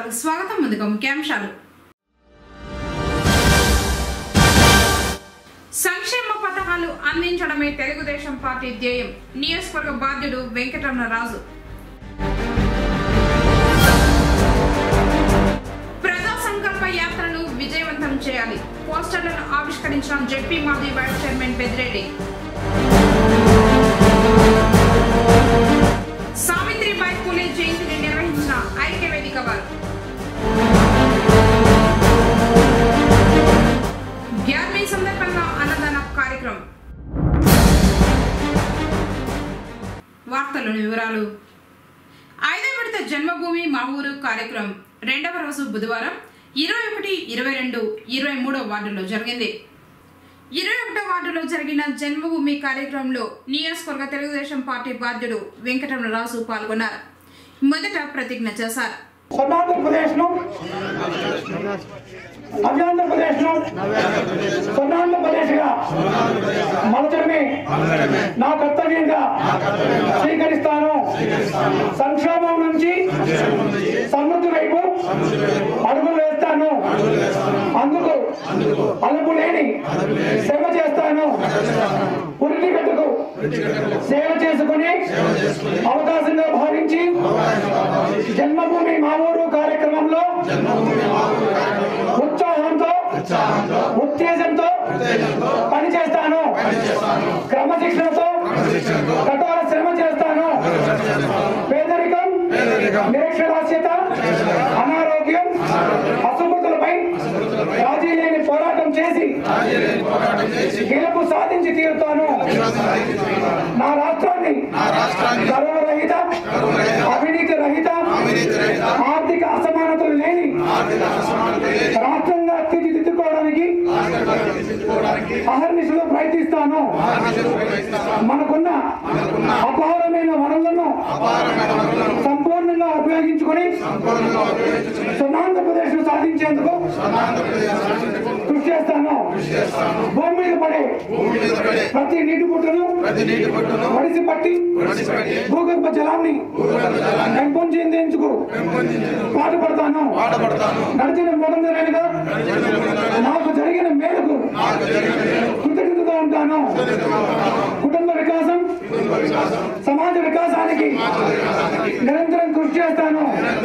వార్తలకు స్వాగతం ముందుగా ముఖ్యాంశాలు సంక్షేమ పథకాలు అందించడమే తెలుగుదేశం పార్టీ ధ్యేయం నియోజకవర్గ బాధ్యుడు వెంకటరమణరాజు ప్రజా సంకల్ప యాత్రను విజయవంతం చేయాలి పోస్టర్లను ఆవిష్కరించిన జెడ్పీ మాజీ వైస్ చైర్మన్ పెద్దిరెడ్డి సావిత్రిబాయి పూలే జయంతిని నిర్వహించిన ఐక్య వేదిక వారు గ్యార్మీ సందర్భంగా అన్నదాన కార్యక్రమం వార్తలోని వివరాలు ఐదో విడత జన్మభూమి మా ఊరు కార్యక్రమం రెండవ రోజు బుధవారం ఇరవై ఒకటి ఇరవై రెండు ఇరవై మూడో వార్డులో జరిగింది ఇరవై ఒకటో వార్డులో జరిగిన జన్మభూమి కార్యక్రమంలో నియోజకవర్గ తెలుగుదేశం పార్టీ బాధ్యుడు వెంకటరమణరాజు పాల్గొన్నారు మొదట ప్రతిజ్ఞ చేశారు స్వర్ణాంధ్రప్రదేశ్ ను నవ్యాంధ్రప్రదేశ్ ను స్వర్ణాంధ్రప్రదేశ్ గా మలచడమే నా కర్తవ్యంగా స్వీకరిస్తాను సంక్షోభం నుంచి సమృద్ధి వైపు అడుగులు వేస్తాను అందుకు అలుపు లేని శ్రమ చేస్తాను పురిటి గట్టుకు సేవ చేసుకుని అవకాశంగా భావించి జన్మభూమి మా ఊరు కార్యక్రమంలో ఉత్సాహంతో ఉత్తేజంతో పనిచేస్తాను క్రమశిక్షణతో కఠోర శ్రమ చేస్తాను పేదరికం నిరక్షరాస్యత అనారోగ్యం అశుభ్రతలపై రాజీ లేని పోరాటం చేసి గెలుపు సాధించి తీరుతాను నా రాష్ట్రాన్ని గర్వరహిత అవినీతి రహిత ఆర్థిక అసమానతలు లేని రాష్ట్రంగా తీర్చిదిద్దుకోవడానికి అహర్నిశలో ప్రయత్నిస్తాను మనకున్న అపారమైన వనరులను సంపూర్ణంగా ఉపయోగించుకొని స్వర్ణాంధ్రప్రదేశ్ సాధించేందుకు కృషి చేస్తాను భూమి మీద పడే ప్రతి నీటి పుట్టును వడిసి పట్టి భూగర్భ జలాన్ని పెంపొందేందుకు పాటుపడతాను గడిచిన మూడు నెలలుగా నాకు జరిగిన మేరకు కృతజ్ఞతగా ఉంటాను కుటుంబ వికాసం సమాజ వికాసానికి నిరంతరం కృషి చేస్తాను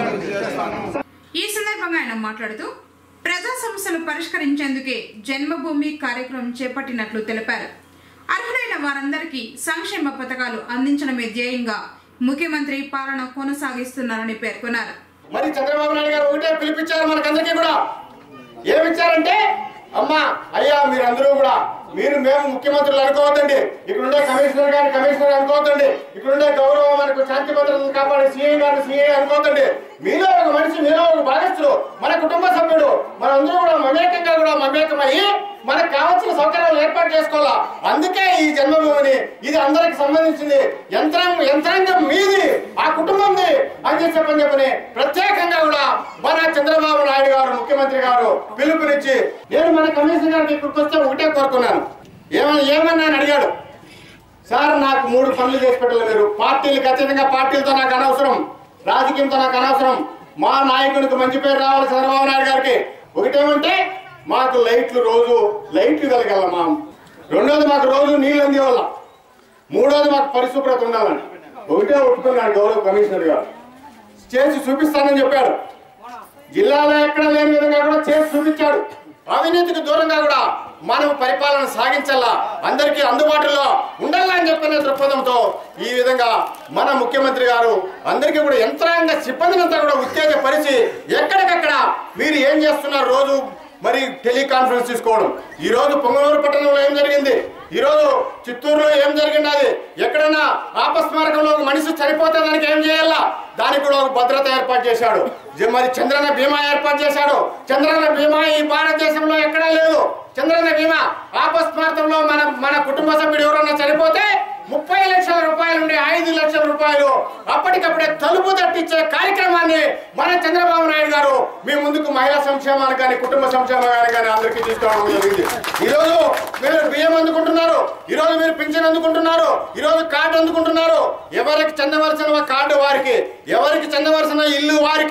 ఈ సందర్భంగా ఆయన మాట్లాడుతూ ప్రజా సమస్యలు పరిష్కరించేందుకే జన్మభూమి కార్యక్రమం చేపట్టినట్లు తెలిపారు అర్హులైన వారందరికీ సంక్షేమ పథకాలు అందించడమే ధ్యేయంగా ముఖ్యమంత్రి పాలన కొనసాగిస్తున్నారని పేర్కొన్నారు మరి చంద్రబాబు నాయుడు గారు ఒకటే పిలిపించారు మనకందరికీ కూడా ఏమిచ్చారంటే అమ్మా అయ్యా మీరందరూ కూడా మీరు మేము ముఖ్యమంత్రులు అనుకోవద్దండి ఇక్కడ ఉండే కమిషనర్ గారిని కమిషనర్ అనుకోవద్దండి ఇక్కడ ఉండే గౌరవం మనకు శాంతి భద్రతను కాపాడే సీఐ గారిని సీఐ అనుకోవద్దండి మీలో ఒక మనిషి మీలో ఒక భాగస్థులు మన కుటుంబ సభ్యుడు మనందరూ కూడా మమేకంగా కూడా మమేకమయ్యి మనకు కావాల్సిన సౌకర్యాలు ఏర్పాటు చేసుకోవాలా అందుకే ఈ జన్మభూమిని ఇది అందరికి సంబంధించింది యంత్రం యంత్రాంగం మీది ఆ కుటుంబంది అని చెప్పి చెప్పని చెప్పని ప్రత్యేకంగా కూడా మన చంద్రబాబు నాయుడు గారు ముఖ్యమంత్రి గారు పిలుపునిచ్చి నేను మన కమిషనర్ గారికి ఇక్కడికి వస్తే ఒకటే కోరుకున్నాను ఏమన్నా ఏమన్నా అని అడిగాడు సార్ నాకు మూడు పనులు చేసి పెట్టాలి మీరు పార్టీలు ఖచ్చితంగా పార్టీలతో నాకు అనవసరం రాజకీయంతో నాకు అనవసరం మా నాయకుడికి మంచి పేరు రావాలి చంద్రబాబు నాయుడు గారికి ఒకటేమంటే మాకు లైట్లు రోజు లైట్లు వెలగల మా రెండోది మాకు రోజు నీళ్ళు అందివల్ల మూడోది మాకు పరిశుభ్రత ఉండాలని ఒకటే ఒప్పుకున్నాడు గౌరవ కమిషనర్ గారు చేసి చూపిస్తానని చెప్పాడు జిల్లాలో ఎక్కడ లేని విధంగా కూడా చేసి చూపించాడు అవినీతికి దూరంగా కూడా మనం పరిపాలన సాగించాలా అందరికీ అందుబాటులో ఉండాలా అని చెప్పిన దృక్పథంతో ఈ విధంగా మన ముఖ్యమంత్రి గారు అందరికీ కూడా యంత్రాంగ సిబ్బందినంతా కూడా ఉత్తేజపరిచి ఎక్కడికక్కడ మీరు ఏం చేస్తున్నారు రోజు మరి టెలికాన్ఫరెన్స్ తీసుకోవడం ఈ రోజు పొంగనూరు పట్టణంలో ఏం జరిగింది ఈ రోజు చిత్తూరులో ఏం జరిగినది ఎక్కడన్నా ఆపస్మారకంలో ఒక మనిషి చనిపోతే దానికి ఏం చేయాలా దానికి కూడా ఒక భద్రత ఏర్పాటు చేశాడు జ- మరి చంద్రన్న బీమా ఏర్పాటు చేశాడు చంద్రన్న బీమా ఈ భారతదేశంలో ఎక్కడా లేదు చంద్రన్న బీమా ఆపస్మారకంలో మన మన కుటుంబ సభ్యుడు ఎవరన్నా చనిపోతే ముప్పై లక్షల రూపాయల నుండి ఐదు లక్షల రూపాయలు అప్పటికప్పుడే తలుపు తట్టించే కార్యక్రమాన్ని మన చంద్రబాబు నాయుడు గారు మీ ముందుకు మహిళా సంక్షేమాన్ని కానీ కుటుంబ సంక్షేమాన్ని కానీ అందరికీ తీసుకురావడం జరిగింది ఈ రోజు మీరు బియ్యం అందుకుంటున్నారు ఈ రోజు మీరు పింఛన్ అందుకుంటున్నారు ఈ రోజు కార్డు అందుకుంటున్నారు ఎవరికి చెందవలసిన కార్డు వారికి ఎవరికి చెందవలసిన ఇల్లు వారికి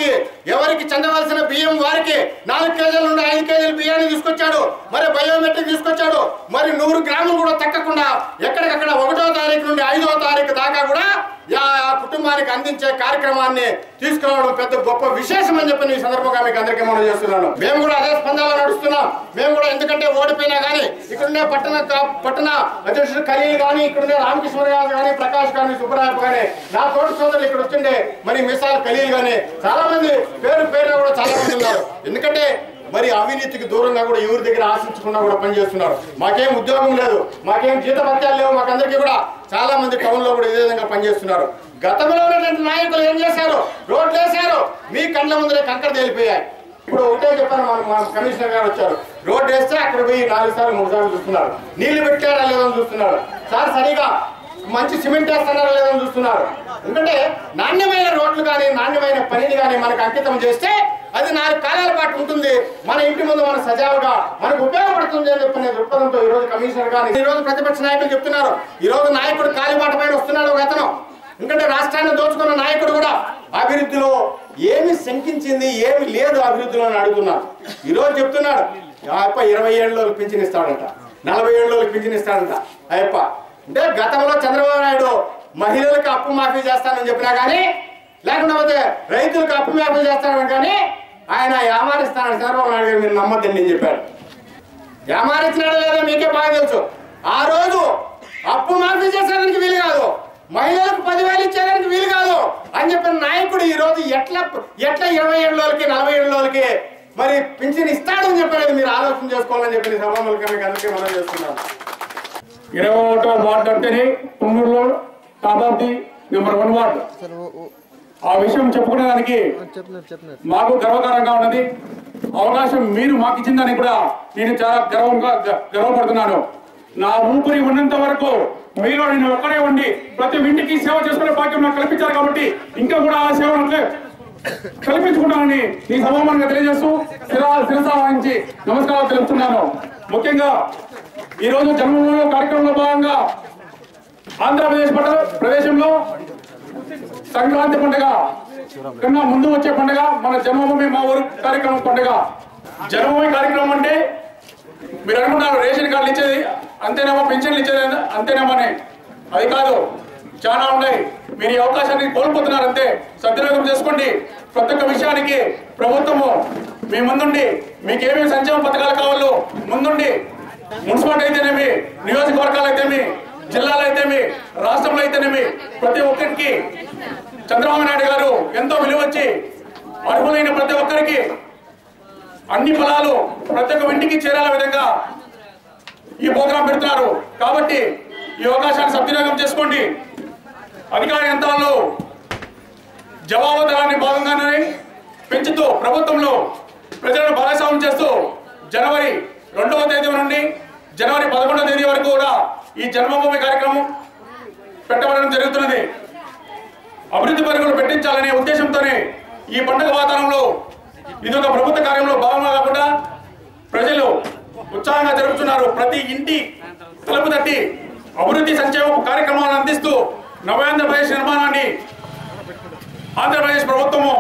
ఎవరికి చెందవలసిన బియ్యం వారికి నాలుగు కేజీల నుండి ఐదు కేజీల బియ్యాన్ని తీసుకొచ్చాడు మరి బయోమెట్రిక్ తీసుకొచ్చాడు మరి నూరు గ్రాములు కూడా తగ్గకుండా ఎక్కడికక్కడ ఒకటో తారీఖు నుండి ఐదో తారీఖు దాకా కూడా ఆ ఆ కుటుంబానికి అందించే కార్యక్రమాన్ని తీసుకురావడం పెద్ద గొప్ప విశేషం అని చెప్పి ఈ సందర్భంగా మీకు అందరికీ మనం చేస్తున్నాను మేము కూడా అదే స్పందనలో నడుస్తున్నాం మేము కూడా ఎందుకంటే ఓడిపోయినా కానీ ఇక్కడుండే పట్టణ పట్టణ అధ్యక్షుడు ఖలీల్ కానీ ఇక్కడుండే రామకృష్ణ గారు కానీ ప్రకాష్ కానీ సుబ్బరాయపు కానీ నా తోటి సోదరులు ఇక్కడ వచ్చిండే మరి మిసాల్ ఖలీల్ కానీ చాలా మంది పేరు పేరున కూడా చాలా మంది ఉన్నారు ఎందుకంటే మరి అవినీతికి దూరంగా కూడా ఎవరి దగ్గర ఆశించకుండా కూడా పనిచేస్తున్నారు మాకేం ఉద్యోగం లేదు మాకేం జీతభత్యాలు లేవు మాకందరికీ కూడా చాలా మంది టౌన్ లో కూడా ఇదే విధంగా పనిచేస్తున్నారు గతంలో ఉన్నటువంటి నాయకులు ఏం చేశారు రోడ్లు వేశారు మీ కళ్ళ ముందరే కంకర తేలిపోయాయి ఇప్పుడు ఒకటే చెప్పాను మన మన కమిషనర్ గారు వచ్చారు రోడ్డు వేస్తే అక్కడ పోయి నాలుగు సార్లు మూడు సార్లు చూస్తున్నారు నీళ్లు పెట్టారా లేదని చూస్తున్నారు సార్ సరిగా మంచి సిమెంట్ వేస్తున్నారా లేదని చూస్తున్నారు ఎందుకంటే నాణ్యమైన రోడ్లు కానీ నాణ్యమైన పనిని కానీ మనకు అంకితం చేస్తే అది నాలుగు కాలాల పాటు ఉంటుంది మన ఇంటి ముందు మన సజావుగా మనకు ఉపయోగపడుతుంది అని చెప్పిన దృక్పథంతో ఈ రోజు కమిషనర్ గారు ఈ రోజు ప్రతిపక్ష నాయకులు చెప్తున్నారు ఈ రోజు నాయకుడు కాలిబాట పైన వస్తున్నాడు ఒక అతను ఎందుకంటే రాష్ట్రాన్ని దోచుకున్న నాయకుడు కూడా అభివృద్ధిలో ఏమి శంకించింది ఏమి లేదు అభివృద్ధిలో అని అడుగుతున్నారు ఈ రోజు చెప్తున్నాడు అయ్యప్ప ఇరవై ఏళ్ళలోకి పింఛన్ ఇస్తాడంట నలభై ఏళ్ళలోకి పింఛన్ ఇస్తాడంట అయ్యప్ప అంటే గతంలో చంద్రబాబు నాయుడు మహిళలకు అప్పు మాఫీ చేస్తానని చెప్పినా కానీ లేకపోతే రైతులకు అప్పు మాఫీ చేస్తానని కానీ ఆయన యామారిస్తానని చంద్రబాబు నాయుడు గారు మీరు నమ్మద్దని నేను చెప్పాడు ఏమారించినాడో లేదో మీకే బాగా తెలుసు ఆ రోజు అప్పు మాఫీ చేసేదానికి వీలు కాదు మహిళలకు పదివేలు ఇచ్చేదానికి వీలు కాదు అని చెప్పిన నాయకుడు ఈ రోజు ఎట్లా ఎట్లా ఇరవై ఏళ్ళకి నలభై ఏళ్ళకి మరి పింఛన్ ఇస్తాడని చెప్పలేదు మీరు ఆలోచన చేసుకోవాలని చెప్పి సభాములుగా మీకు అందరికీ మనం చేస్తున్నాం ఇరవై ఒకటో వార్డు అంటేనే తుమ్మూరులో టాబాబ్ది నెంబర్ వన్ వార్డు ఆ విషయం చెప్పుకునేదానికి మాకు గర్వకారంగా ఉన్నది అవకాశం మీరు మాకు ఇచ్చిందని కూడా నేను చాలా గర్వంగా గ- గర్వపడుతున్నాను నా ఊపిరి ఉన్నంత వరకు మీలో నేను ఒక్కడే ఉండి ప్రతి ఇంటికి సేవ చేసుకునే భాగ్యం నాకు కల్పించారు కాబట్టి ఇంకా కూడా ఆ సేవ నాకు కల్పించుకుంటానని ఈ సభాముఖంగా తెలియజేస్తూ శిరా శిరస వహించి నమస్కారాలు తెలుపుతున్నాను ముఖ్యంగా ఈ రోజు జన్మభూమి కార్యక్రమంలో భాగంగా ఆంధ్రప్రదేశ్ పట్ల ప్రదేశంలో సంక్రాంతి పండుగ కన్నా ముందు వచ్చే పండుగ మన జన్మభూమి మా ఊరు కార్యక్రమం పండుగ జన్మభూమి కార్యక్రమం అంటే మీరు అనుకుంటారు రేషన్ కార్డులు ఇచ్చేది అంతేనేమో పెన్షన్లు ఇచ్చేది అంతేనేమో అని అది కాదు చాలా ఉన్నాయి మీరు ఈ అవకాశాన్ని కోల్పోతున్నారు అంతే సద్వినియోగం చేసుకోండి ప్రతి ఒక్క విషయానికి ప్రభుత్వము మీ ముందుండి మీకు ఏమేమి సంక్షేమ పథకాలు కావాలో ముందుండి మున్సిపాలిటీ అయితేనేమి నియోజకవర్గాలు అయితేమి జిల్లాలో అయితేమి రాష్ట్రంలో అయితేనేమి ప్రతి ఒక్కరికి చంద్రబాబు నాయుడు గారు ఎంతో విలువచ్చి అర్హులైన ప్రతి ఒక్కరికి అన్ని ఫలాలు ప్రతి ఒక్క ఇంటికి చేరాల విధంగా ఈ ప్రోగ్రాం పెడుతున్నారు కాబట్టి ఈ అవకాశాన్ని సద్వినియోగం చేసుకోండి అధికార యంత్రాల్లో జవాబుదారాన్ని భాగంగానే పెంచుతూ ప్రభుత్వంలో ప్రజలను భాగస్వామ్యం చేస్తూ జనవరి రెండవ తేదీ నుండి జనవరి పదకొండవ తేదీ వరకు కూడా ఈ జన్మభూమి కార్యక్రమం పెట్టబడడం జరుగుతున్నది అభివృద్ధి పరుగులు పెట్టించాలనే ఉద్దేశంతోనే ఈ పండుగ వాతావరణంలో ఇది ఒక ప్రభుత్వ కార్యంలో భాగంగా కాకుండా ప్రజలు ఉత్సాహంగా జరుపుతున్నారు ప్రతి ఇంటి తలుపు తట్టి అభివృద్ధి సంక్షేమ కార్యక్రమాలను అందిస్తూ నవ్యాంధ్రప్రదేశ్ నిర్మాణాన్ని ఆంధ్రప్రదేశ్ ప్రభుత్వము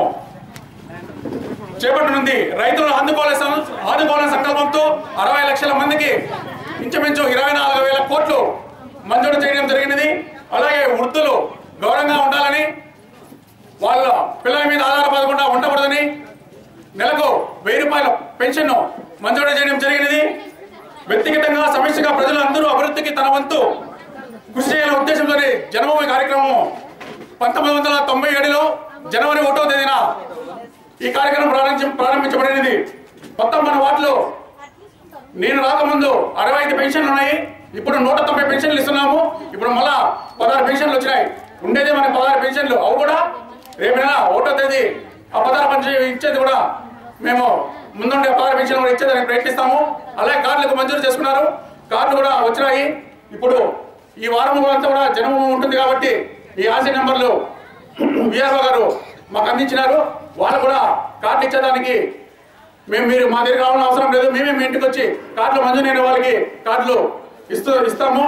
చేపట్టనుంది రైతులను ఆదుకోవాలని సం- ఆదుకోవాలని సంకల్పంతో అరవై లక్షల మందికి ఇంచుమించు ఇరవై నాలుగు వేల కోట్లు మంజూరు చేయడం జరిగినది అలాగే వృద్ధులు గౌరవంగా ఉండాలని వాళ్ళ పిల్లల మీద ఆధారపడకుండా ఉండకూడదని నెలకు వెయ్యి రూపాయల పెన్షన్ మంజూరు చేయడం జరిగినది వ్యక్తిగతంగా సమస్యగా ప్రజలు అందరూ అభివృద్ధికి తన వంతు కృషి చేయాలనే ఉద్దేశంతోనే జన్మభూమి కార్యక్రమం పంతొమ్మిది వందల తొంభై ఏడులో జనవరి ఒకటో తేదీన ఈ కార్యక్రమం ప్రారంభించ ప్రారంభించబడినది మొత్తం మన వాటిలో నేను రాకముందు అరవై ఐదు పెన్షన్లు ఉన్నాయి ఇప్పుడు నూట తొంభై పెన్షన్లు ఇస్తున్నాము ఇప్పుడు మళ్ళా పదహారు పెన్షన్లు వచ్చినాయి ఉండేది మనకి పదహారు పెన్షన్లు అవి కూడా రేపు నెల ఒకటో తేదీ ఆ పదహారు పెన్షన్ ఇచ్చేది కూడా మేము ముందుండే పదహారు పెన్షన్లు కూడా ఇచ్చేదానికి ప్రయత్నిస్తాము అలాగే కార్డులకు మంజూరు చేసుకున్నారు కార్డులు కూడా వచ్చినాయి ఇప్పుడు ఈ వారం అంతా కూడా జనం ఉంటుంది కాబట్టి ఈ ఆశ నెంబర్లు విఆర్ఓ గారు మాకు అందించినారు వాళ్ళు కూడా కార్డు ఇచ్చేదానికి మేము మీరు మా దగ్గర రావాలని అవసరం లేదు మేమే మీ ఇంటికి వచ్చి కార్డులు మంజూరైన వాళ్ళకి కార్డులు ఇస్తూ ఇస్తాము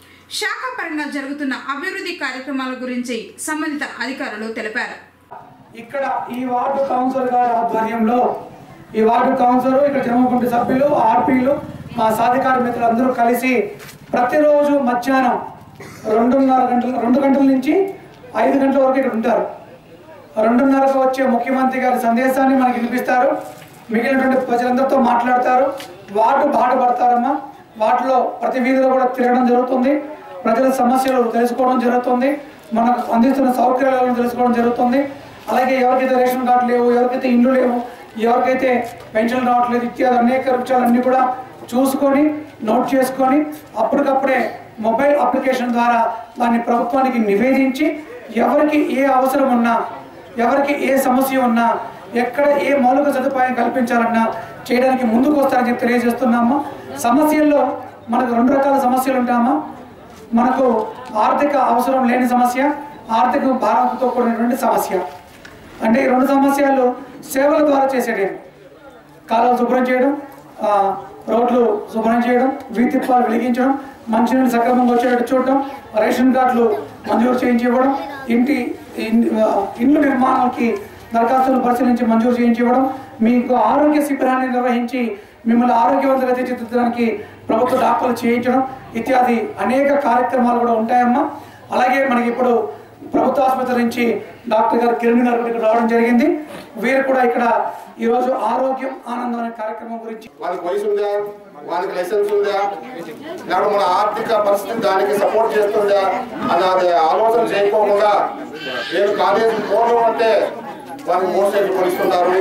శాఖ పరంగా జరుగుతున్న అభివృద్ధి కార్యక్రమాల గురించి సంబంధిత అధికారులు తెలిపారు ఇక్కడ ఈ వార్డు కౌన్సిలర్ గారి ఆధ్వర్యంలో ఈ వార్డు కౌన్సిలర్ ఇక్కడ జన్మకుంటి సభ్యులు ఆర్పీలు మా సాధికార మిత్రులు అందరూ కలిసి ప్రతిరోజు మధ్యాహ్నం రెండున్నర గంటల రెండు గంటల నుంచి ఐదు గంటల వరకు ఇక్కడ ఉంటారు రెండున్నరకు వచ్చే ముఖ్యమంత్రి గారి సందేశాన్ని మనకి వినిపిస్తారు మిగిలినటువంటి ప్రజలందరితో మాట్లాడతారు వార్డు బాధపడతారమ్మా వాటిలో ప్రతి వీధిలో కూడా తిరగడం జరుగుతుంది ప్రజల సమస్యలు తెలుసుకోవడం జరుగుతుంది మనకు అందిస్తున్న సౌకర్యాలను తెలుసుకోవడం జరుగుతుంది అలాగే ఎవరికైతే రేషన్ కార్డు లేవు ఎవరికైతే ఇండ్లు లేవు ఎవరికైతే పెన్షన్ రావట్లేదు ఇత్యాది అనేక విషయాలన్నీ కూడా చూసుకొని నోట్ చేసుకొని అప్పటికప్పుడే మొబైల్ అప్లికేషన్ ద్వారా దాన్ని ప్రభుత్వానికి నివేదించి ఎవరికి ఏ అవసరం ఉన్నా ఎవరికి ఏ సమస్య ఉన్నా ఎక్కడ ఏ మౌలిక సదుపాయం కల్పించాలన్నా చేయడానికి ముందుకు వస్తారని చెప్పి తెలియజేస్తున్నాము సమస్యల్లో మనకు రెండు రకాల సమస్యలు ఉంటామా మనకు ఆర్థిక అవసరం లేని సమస్య ఆర్థిక భారంతో కూడినటువంటి సమస్య అంటే ఈ రెండు సమస్యలు సేవల ద్వారా చేసేటి కాలువలు శుభ్రం చేయడం ఆ, రోడ్లు శుభ్రం చేయడం వీధి దీపాలు వెలిగించడం మంచినీళ్ళు సక్రమంగా వచ్చేటట్టు చూడటం రేషన్ కార్డులు మంజూరు చేయించి ఇవ్వడం ఇంటి ఇన్- ఆ, ఇండ్ల నిర్మాణానికి దరఖాస్తులు పరిశీలించి మంజూరు చేయించి ఇవ్వడం మీకు ఆరోగ్య శిబిరాన్ని నిర్వహించి మిమ్మల్ని ఆరోగ్యవంతంగా తీర్చిదిద్దడానికి ప్రభుత్వ డాక్టర్లు చేయించడం ఇత్యాది అనేక కార్యక్రమాలు కూడా ఉంటాయమ్మా అలాగే మనకి ఇప్పుడు ప్రభుత్వ ఆసుపత్రి నుంచి డాక్టర్ గారు కిరణ్ గారు కూడా ఇక్కడ రావడం జరిగింది వీరు కూడా ఇక్కడ ఈరోజు ఆరోగ్యం ఆనందం అనే కార్యక్రమం గురించి వాళ్ళకి వయసు ఉందా వాళ్ళకి లైసెన్స్ ఉందా లేకపోతే మన ఆర్థిక పరిస్థితి దానికి సపోర్ట్ చేస్తుందా అని అది ఆలోచన చేయకోకుండా నేను కాలేజీ పోవడం అంటే వాళ్ళకి మోటార్ సైకిల్ కొనిస్తున్నారు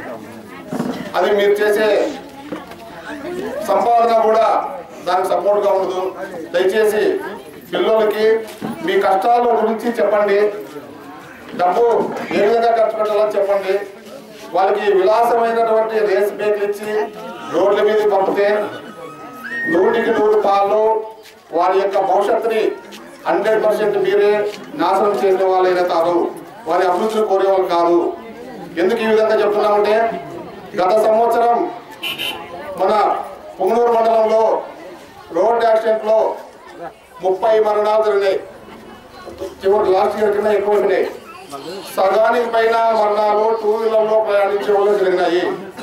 అది మీరు చేసే సంపాదన కూడా దానికి సపోర్ట్ గా ఉండదు దయచేసి పిల్లలకి మీ కష్టాల గురించి చెప్పండి డబ్బు ఏ విధంగా ఖర్చు పెట్టాలో చెప్పండి వాళ్ళకి విలాసమైనటువంటి రేస్ బేక్లు ఇచ్చి రోడ్ల మీద పంపితే నూటికి నూరు పాలు వారి యొక్క భవిష్యత్తుని హండ్రెడ్ పర్సెంట్ మీరే నాశనం చేసిన వాళ్ళైనా కాదు వారి అభివృద్ధిని కోరేవాళ్ళు కాదు ఎందుకు ఈ విధంగా చెప్తున్నామంటే గత సంవత్సరం మన పుంగనూరు మండలంలో రోడ్ యాక్సిడెంట్ లో ముప్పై మరణాలు జరిగినాయి చివరి లాస్ట్ ఇయర్ కింద ఎక్కువ జరిగినాయి సగానికి పైన మరణాలు టూ వీలర్ లో ప్రయాణించే వాళ్ళు జరిగినాయి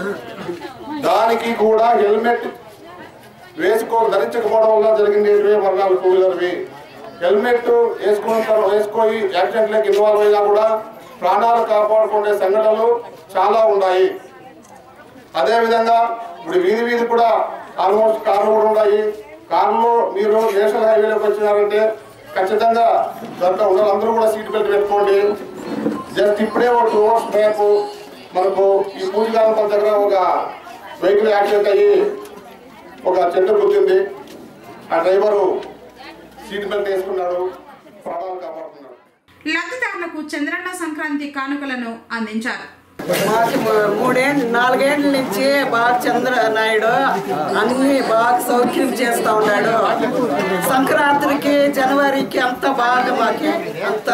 దానికి కూడా హెల్మెట్ వేసుకో ధరించకపోవడం వల్ల జరిగింది ఇరవై మరణాలు టూ వీలర్వి హెల్మెట్ వేసుకున్న తర్వాత వేసుకొని యాక్సిడెంట్లోకి ఇన్వాల్వ్ అయినా కూడా ప్రాణాలు కాపాడుకునే సంఘటనలు చాలా ఉన్నాయి అదే విధంగా ఇప్పుడు వీధి వీధి కూడా ఆల్మోస్ట్ కార్లు కూడా ఉన్నాయి కార్లో మీరు నేషనల్ హైవేలోకి వచ్చినారంటే ఖచ్చితంగా దాంట్లో ఉన్న అందరూ కూడా సీట్ బెల్ట్ పెట్టుకోండి జస్ట్ ఇప్పుడే ఒక టూ అవర్స్ బ్యాక్ మనకు ఈ పూజగానపల్లి దగ్గర ఒక వెహికల్ యాక్సిడెంట్ అయ్యి ఒక చెట్టు గుర్తింది ఆ డ్రైవరు సీట్ బెల్ట్ వేసుకున్నాడు ప్రాణాలు కాపాడుతున్నాడు లబ్ధిదారులకు చంద్రన్న సంక్రాంతి కానుకలను అందించారు మాకు మూ- మూడేళ్ళు నాలుగేళ్ల నుంచి బాగా చంద్ర నాయుడు అన్ని బాగా సౌఖ్యం చేస్తా ఉన్నాడు సంక్రాంతికి జనవరికి అంత బాగా మాకి అంత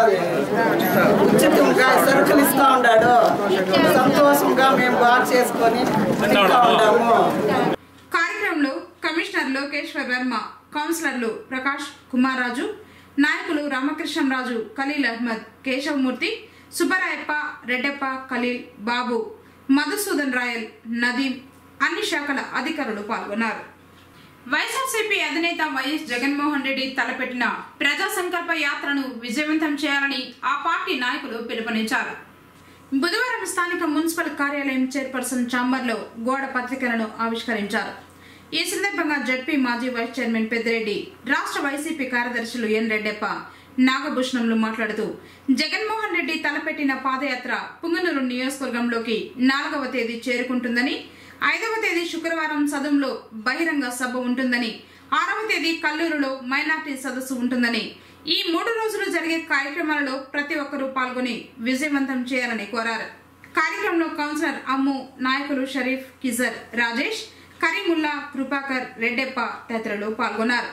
ఉచితంగా సరుకులు ఇస్తా ఉన్నాడు సంతోషంగా మేము బాగా చేసుకొని తింటా ఉన్నాము కార్యక్రమంలో కమిషనర్ లోకేశ్వర్ వర్మ కౌన్సిలర్లు ప్రకాష్ కుమార్ రాజు నాయకులు రామకృష్ణరాజు ఖలీల్ అహ్మద్ కేశవమూర్తి సుబ్బరాయప్ప రెడ్డప్ప ఖలీల్ బాబు మధుసూదన్ రాయల్ నదీం అన్ని శాఖల అధికారులు పాల్గొన్నారు వైఎస్ఆర్సీపీ అధినేత వైఎస్ జగన్మోహన్ రెడ్డి తలపెట్టిన ప్రజా సంకల్ప యాత్రను విజయవంతం చేయాలని ఆ పార్టీ నాయకులు పిలుపునిచ్చారు బుధవారం స్థానిక మున్సిపల్ కార్యాలయం చైర్పర్సన్ ఛాంబర్లో గోడ పత్రికలను ఆవిష్కరించారు ఈ సందర్భంగా జడ్పీ మాజీ వైస్ చైర్మన్ పెద్దిరెడ్డి రాష్ట్ర వైసీపీ కార్యదర్శులు ఎన్ రెడ్డప్ప నాగభూషణంలు మాట్లాడుతూ జగన్మోహన్ రెడ్డి తలపెట్టిన పాదయాత్ర పుంగనూరు నియోజకవర్గంలోకి నాలుగవ తేదీ చేరుకుంటుందని ఐదవ తేదీ శుక్రవారం సదంలో బహిరంగ సభ ఉంటుందని ఆరవ తేదీ కల్లూరులో మైనార్టీ సదస్సు ఉంటుందని ఈ మూడు రోజులు జరిగే కార్యక్రమాలలో ప్రతి ఒక్కరూ పాల్గొని విజయవంతం చేయాలని కోరారు కార్యక్రమంలో కౌన్సిలర్ అమ్ము నాయకులు షరీఫ్ కిజర్ రాజేష్ కరీముల్లా కృపాకర్ రెడ్డెప్ప తదితరులు పాల్గొన్నారు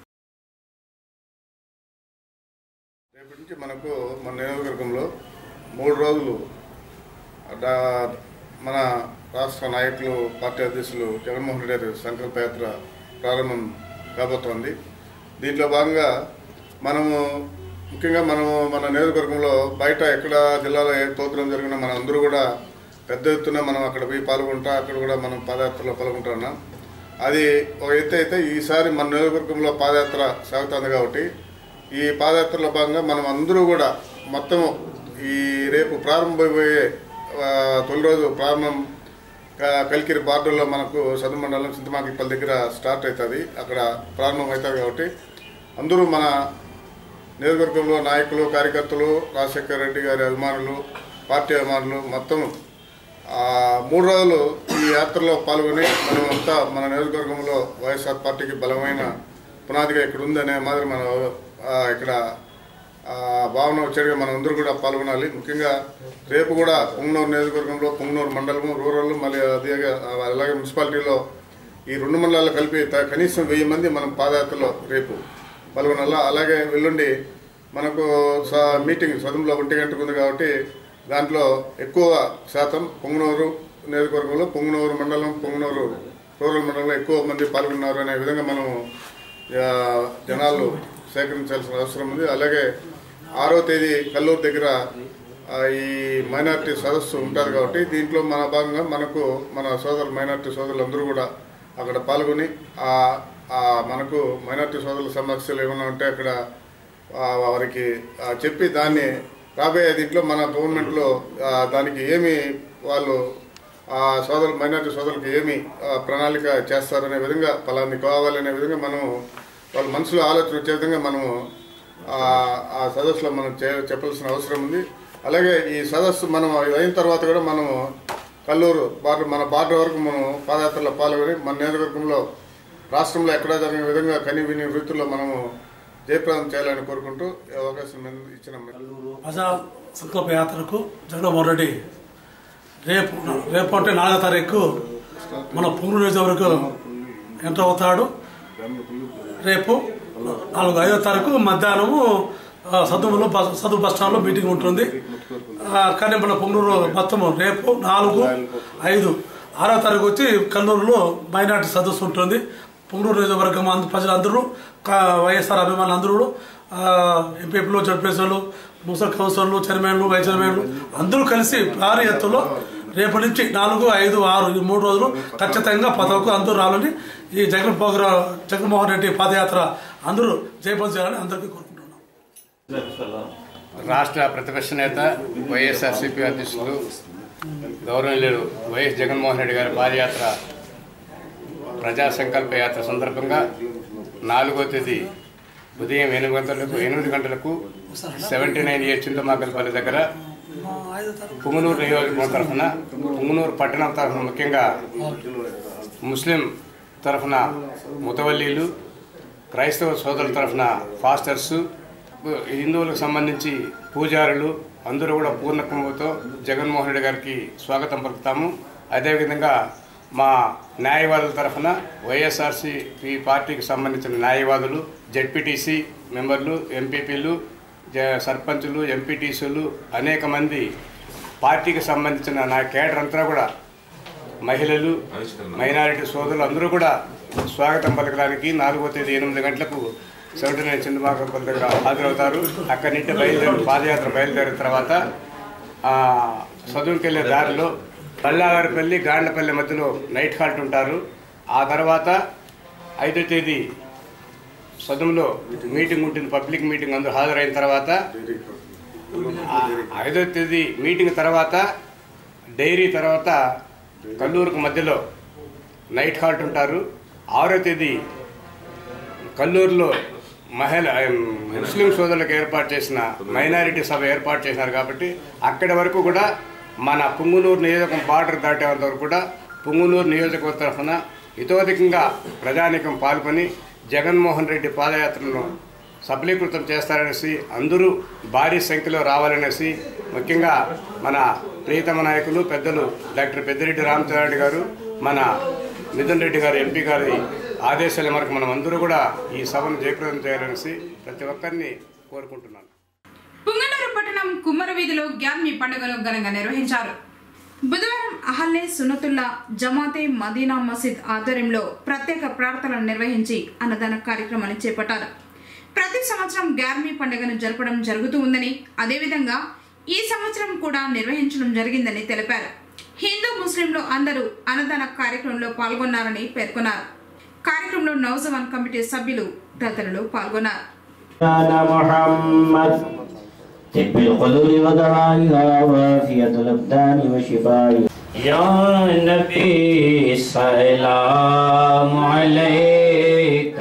రేపటి నుంచి మనకు మన నియోజకవర్గంలో మూడు రోజులు డా- మన రాష్ట్ర నాయకులు పార్టీ అధ్యక్షులు జగన్మోహన్ రెడ్డి గారి సంకల్ప యాత్ర ప్రారంభం కాబోతోంది దీంట్లో భాగంగా మనము ముఖ్యంగా మనం మన నియోజకవర్గంలో బయట ఎక్కడ జిల్లాలో ఏ ప్రోగ్రాం జరిగినా మనం అందరూ కూడా పెద్ద ఎత్తున మనం అక్కడ పోయి పాల్గొంటా అక్కడ కూడా మనం పాదయాత్రలో పాల్గొంటున్నాం అది ఒక ఎత్తు అయితే ఈసారి మన నియోజకవర్గంలో పాదయాత్ర సాగుతుంది కాబట్టి ఈ పాదయాత్రలో భాగంగా మనం అందరూ కూడా మొత్తం ఈ రేపు ప్రారంభమయ్యే ఆ, తొలి రోజు ప్రారంభం క- కలికిరి బార్డర్లో మనకు సదు మండలం చింతమాకిపల్లి దగ్గర స్టార్ట్ అవుతుంది అక్కడ ప్రారంభం అవుతుంది కాబట్టి అందరూ మన నియోజకవర్గంలో నాయకులు కార్యకర్తలు రాజశేఖర రెడ్డి గారి అభిమానులు పార్టీ అభిమానులు మొత్తం ఆ, మూడు రోజులు ఈ యాత్రలో పాల్గొని మనం అంతా మన నియోజకవర్గంలో వైఎస్ఆర్ పార్టీకి బలమైన పునాదిగా ఇక్కడ ఉందనే మాదిరి మనం ఆ, ఇక్కడ ఆ, భావన వచ్చేట్టుగా మనం అందరూ కూడా పాల్గొనాలి ముఖ్యంగా రేపు కూడా పుంగనూరు నియోజకవర్గంలో పుంగనూరు మండలము రూరల్ మళ్ళీ అదే అలాగే మున్సిపాలిటీలో ఈ రెండు మండలాలు కలిపి త- కనీసం వెయ్యి మంది మనం పాదయాత్రలో రేపు పాల్గొనాలా అలాగే ఎల్లుండి మనకు స- మీటింగ్ సదంలో ఒంటి గంటకు ఉంది కాబట్టి దాంట్లో ఎక్కువ శాతం పొంగనూరు నియోజకవర్గంలో పొంగనూరు మండలం పొంగనూరు రూరల్ మండలంలో ఎక్కువ మంది పాల్గొన్నారు అనే విధంగా మనం ఆ, జనాలు సేకరించాల్సిన అవసరం ఉంది అలాగే ఆరో తేదీ కల్లూరు దగ్గర ఆ, ఈ మైనార్టీ సదస్సు ఉంటుంది కాబట్టి దీంట్లో మన భాగంగా మనకు మన సోదరు మైనార్టీ సోదరులందరూ కూడా అక్కడ పాల్గొని ఆ ఆ మనకు మైనార్టీ సోదరుల సమస్యలు ఏమైనా ఉంటే అక్కడ ఆ, వారికి ఆ, చెప్పి దాన్ని రాబోయే దీంట్లో మన గవర్నమెంట్లో ఆ, దానికి ఏమి వాళ్ళు ఆ సోదరు మైనార్టీ సోదరులకు ఏమి ఆ, ప్రణాళిక చేస్తారనే విధంగా ఫలాన్ని కావాలనే విధంగా మనం వాళ్ళ మనసులో ఆలోచన వచ్చే విధంగా మనము ఆ ఆ సదస్సులో మనం చే- చెప్పాల్సిన అవసరం ఉంది అలాగే ఈ సదస్సు మనం ఇది అయిన తర్వాత కూడా మనము కల్లూరు బార్డర్ మన బార్డర్ వరకు మనం పాదయాత్రలో పాల్గొని మన నియోజకవర్గంలో రాష్ట్రంలో ఎక్కడా జరిగిన విధంగా కని విని వృత్తుల్లో మనము జయప్రదం చేయాలని కోరుకుంటూ ఈ అవకాశం ఇచ్చిన ప్రజా సంకల్ప యాత్రకు జగన్మోహన్ రెడ్డి రేపు రేపు అంటే నాలుగో తారీఖు మన పుంగూరు నియోజకవర్గం ఎంటర్ అవుతాడు రేపు నాలుగు ఐదో తారీఖు మధ్యాహ్నము ఆ, సదువులో బస్ సదువు బస్ స్టాండ్లో మీటింగ్ ఉంటుంది ఆ, కానీ మన పొంగనూరు మొత్తం రేపు నాలుగు ఐదు ఆరో తారీఖు వచ్చి కల్లూరులో మైనార్టీ సదస్సు ఉంటుంది పొంగనూరు నియోజకవర్గం అందు ప్రజలందరూ కా- వైఎస్ఆర్ అభిమానులు అందరూ ఎంపీపీలు జడ్పీసీలు మున్సిపల్ కౌన్సిలర్లు చైర్మన్లు వైస్ చైర్మన్లు అందరూ కలిసి భారీ ఎత్తులో రేపటి నుంచి నాలుగు ఐదు ఆరు ఈ మూడు రోజులు ఖచ్చితంగా పదవకు అందరూ రావాలని ఈ జగన్ ప్రోగ్రాం జగన్మోహన్ రెడ్డి పాదయాత్ర అందరూ జయపతి చేయాలని అందరికీ కోరుకుంటున్నాం రాష్ట్ర ప్రతిపక్ష నేత వైఎస్ఆర్సీపీ అధ్యక్షులు గౌరవనీయులు వైఎస్ జగన్మోహన్ రెడ్డి గారి పాదయాత్ర ప్రజా సంకల్ప యాత్ర సందర్భంగా నాలుగో తేదీ ఉదయం ఎనిమిది గంటలకు ఎనిమిది గంటలకు సెవెంటీ నైన్ ఇయర్ చింతమాకలపల్లి దగ్గర పుంగనూరు నియోజకవర్గం తరఫున పుంగనూరు పట్టణం తరఫున ముఖ్యంగా ముస్లిం తరఫున ముతవల్లీలు క్రైస్తవ సోదరుల తరఫున ఫాస్టర్స్ హిందువులకు సంబంధించి పూజారులు అందరూ కూడా పూర్ణ కుంభంతో జగన్మోహన్ రెడ్డి గారికి స్వాగతం పలుకుతాము అదేవిధంగా మా న్యాయవాదుల తరఫున వైఎస్ఆర్సీపీ పార్టీకి సంబంధించిన న్యాయవాదులు జడ్పీటీసీ మెంబర్లు ఎంపీపీలు జ సర్పంచులు ఎంపీటీసీలు అనేక మంది పార్టీకి సంబంధించిన నా కేడర్ అంతా కూడా మహిళలు మైనారిటీ సోదరులు అందరూ కూడా స్వాగతం పలకడానికి నాలుగో తేదీ ఎనిమిది గంటలకు సెవెంటీ నైన్ చంద్రబాబు దగ్గర హాజరవుతారు అక్కడి నుండి బయలుదేరి పాదయాత్ర బయలుదేరిన తర్వాత ఆ, చదువుకి వెళ్ళే దారిలో పల్లావారిపల్లి గాండ్లపల్లి మధ్యలో నైట్ హాల్ట్ ఉంటారు ఆ తర్వాత ఐదో తేదీ సదుములో మీటింగ్ ఉంటుంది పబ్లిక్ మీటింగ్ అందరూ హాజరైన తర్వాత ఆ, ఐదో తేదీ మీటింగ్ తర్వాత డైరీ తర్వాత కల్లూరుకు మధ్యలో నైట్ హాల్ట్ ఉంటారు ఆరో తేదీ కల్లూరులో మహిళ ముస్లిం సోదరులకు ఏర్పాటు చేసిన మైనారిటీ సభ ఏర్పాటు చేసినారు కాబట్టి అక్కడి వరకు కూడా మన పుంగునూరు నియోజకం బార్డర్ దాటేంత వరకు కూడా పుంగునూరు నియోజకవర్గ తరఫున ఇతోధికంగా ప్రజానికం పాల్గొని జగన్మోహన్ రెడ్డి పాదయాత్రను సఫలీకృతం చేస్తారనేసి అందరూ భారీ సంఖ్యలో రావాలనేసి ముఖ్యంగా మన ప్రియతమ నాయకులు పెద్దలు డాక్టర్ పెద్దిరెడ్డి రామచంద్రారెడ్డి గారు మన మిథున్ రెడ్డి గారు ఎంపీ గారి ఆదేశాల మేరకు మనం అందరూ కూడా ఈ సభను జయప్రదం చేయాలనేసి ప్రతి ఒక్కరిని కోరుకుంటున్నాను పుంగనూరు పట్టణం కుమ్మర వీధిలో గ్యాల్మి పండుగను ఘనంగా నిర్వహించారు బుధవారం అహల్లే సున్నతుల్లా జమాతే మదీనా మసీద్ ఆధ్వర్యంలో ప్రత్యేక ప్రార్థనలు నిర్వహించి అన్నదాన కార్యక్రమాన్ని చేపట్టారు ప్రతి సంవత్సరం గ్యార్మీ పండుగను జరపడం జరుగుతూ ఉందని అదేవిధంగా ఈ సంవత్సరం కూడా నిర్వహించడం జరిగిందని తెలిపారు హిందూ ముస్లింలు అందరూ అన్నదాన కార్యక్రమంలో పాల్గొన్నారని పేర్కొన్నారు కార్యక్రమంలో నౌజవాన్ కమిటీ సభ్యులు తదితరులు పాల్గొన్నారు على محمد طب القلوب ودوائها وافية الأبدان وشفائها يا نبي السلام عليك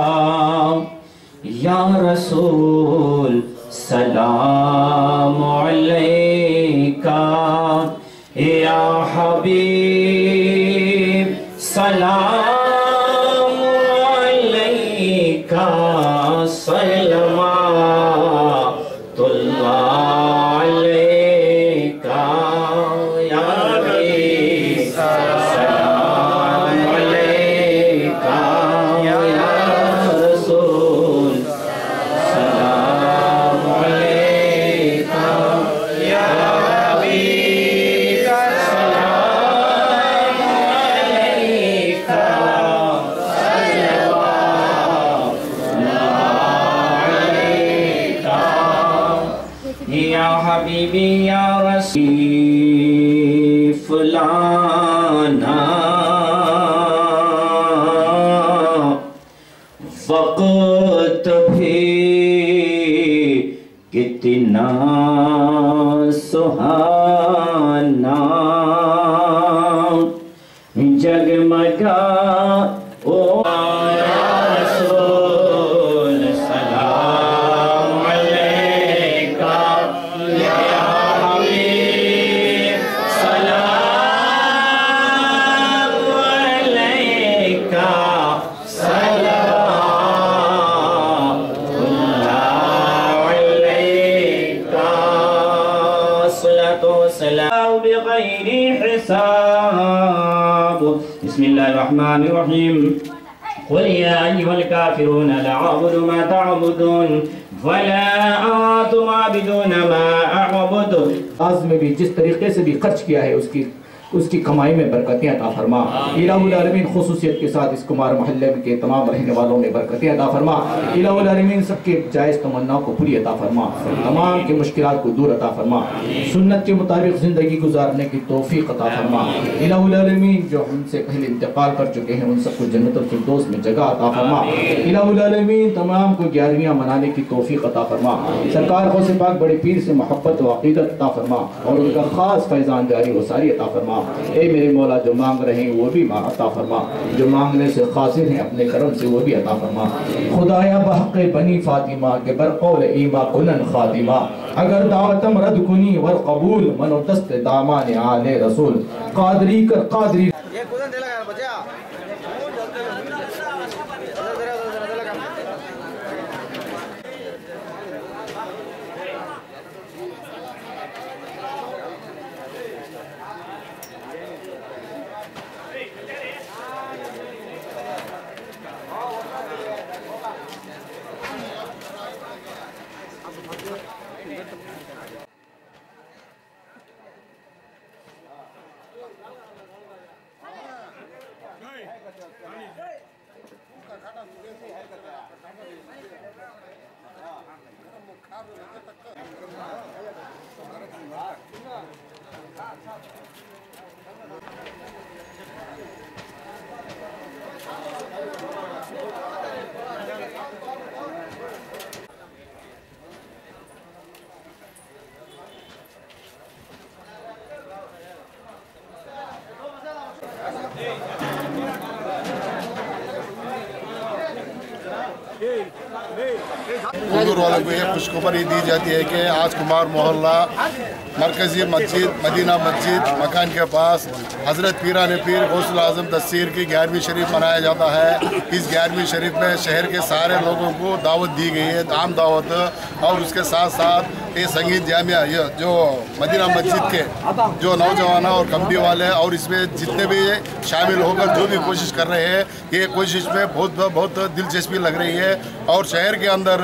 يا رسول سلام عليك يا حبيب سلام عليك صلوات الله عليك يا نبي سلام عليك يا رسول سلام عليك يا حبيب سلام عليك يا حبيبي يا رسول فلانا वक्त भी कितना सुहाना जगमगा ओ या रसूल सलाम अलैका या हबीब सलाम अलैका सलाम बगैर हिसाब بسم الله الرحمن الرحيم قل يا أيها الكافرون لا أعبد ما تعبدون ولا أنتم عابدون ما أعبد आज में भी जिस तरीके से भी खर्च किया है उसकी उसकी कमाई में बरकतें अता फरमा इलामीन खसूसियत के साथ इस कुमार मोहल्ले के तमाम रहने वालों में बरकतें अता फरमा इलामीन सबके जायज़ तमन्नाओं को पूरी अता फरमा तमाम की मुश्किल को दूर अता फरमा सुन्नत के मुताबिक ज़िंदगी गुजारने की तोफ़ी अता फरमा इलामीन जो हमसे पहले इंतकाल कर चुके हैं उन सबको जन्नतफिरदौस में जगह अता फरमा इलामीन तमाम को ग्यारहवियाँ मनाने की तोफ़ी अता फरमा सरकार गौस पाक बड़े पीर से मोहब्बत व अकीदत अता फरमा और उनका ख़ास फैज़ान जारी व सारी अता फरमा ए मेरे मौला जो मांग रहे हैं वो भी माँ अता फरमा जो मांगने से खासिर हैं अपने करम से वो भी अता फरमा खुदाया बहक बनी फातिमा के बरकौल ईमा कुनन खातिमा अगर दावतम रद कुनी वर कबूल मनो दस्त दामान आले रसूल कादरी कर कादरी हुजूर वालों को ये खुशखबरी दी जाती है कि आज कुमार मोहल्ला मरकजी मस्जिद मदीना मस्जिद मकान के पास हज़रत पीरान पीर गौसल आजम तस्सीर की ग्यारहवीं शरीफ मनाया जाता है इस ग्यारहवीं शरीफ में शहर के सारे लोगों को दावत दी गई है आम दावत और उसके साथ साथ ये संगीत जामिया ये जो मदीना मस्जिद के जो नौजवान और कमटी वाले और इसमें जितने भी शामिल होकर जो भी कोशिश कर रहे हैं ये कोशिश में बहुत बहुत दिलचस्पी लग रही है और शहर के अंदर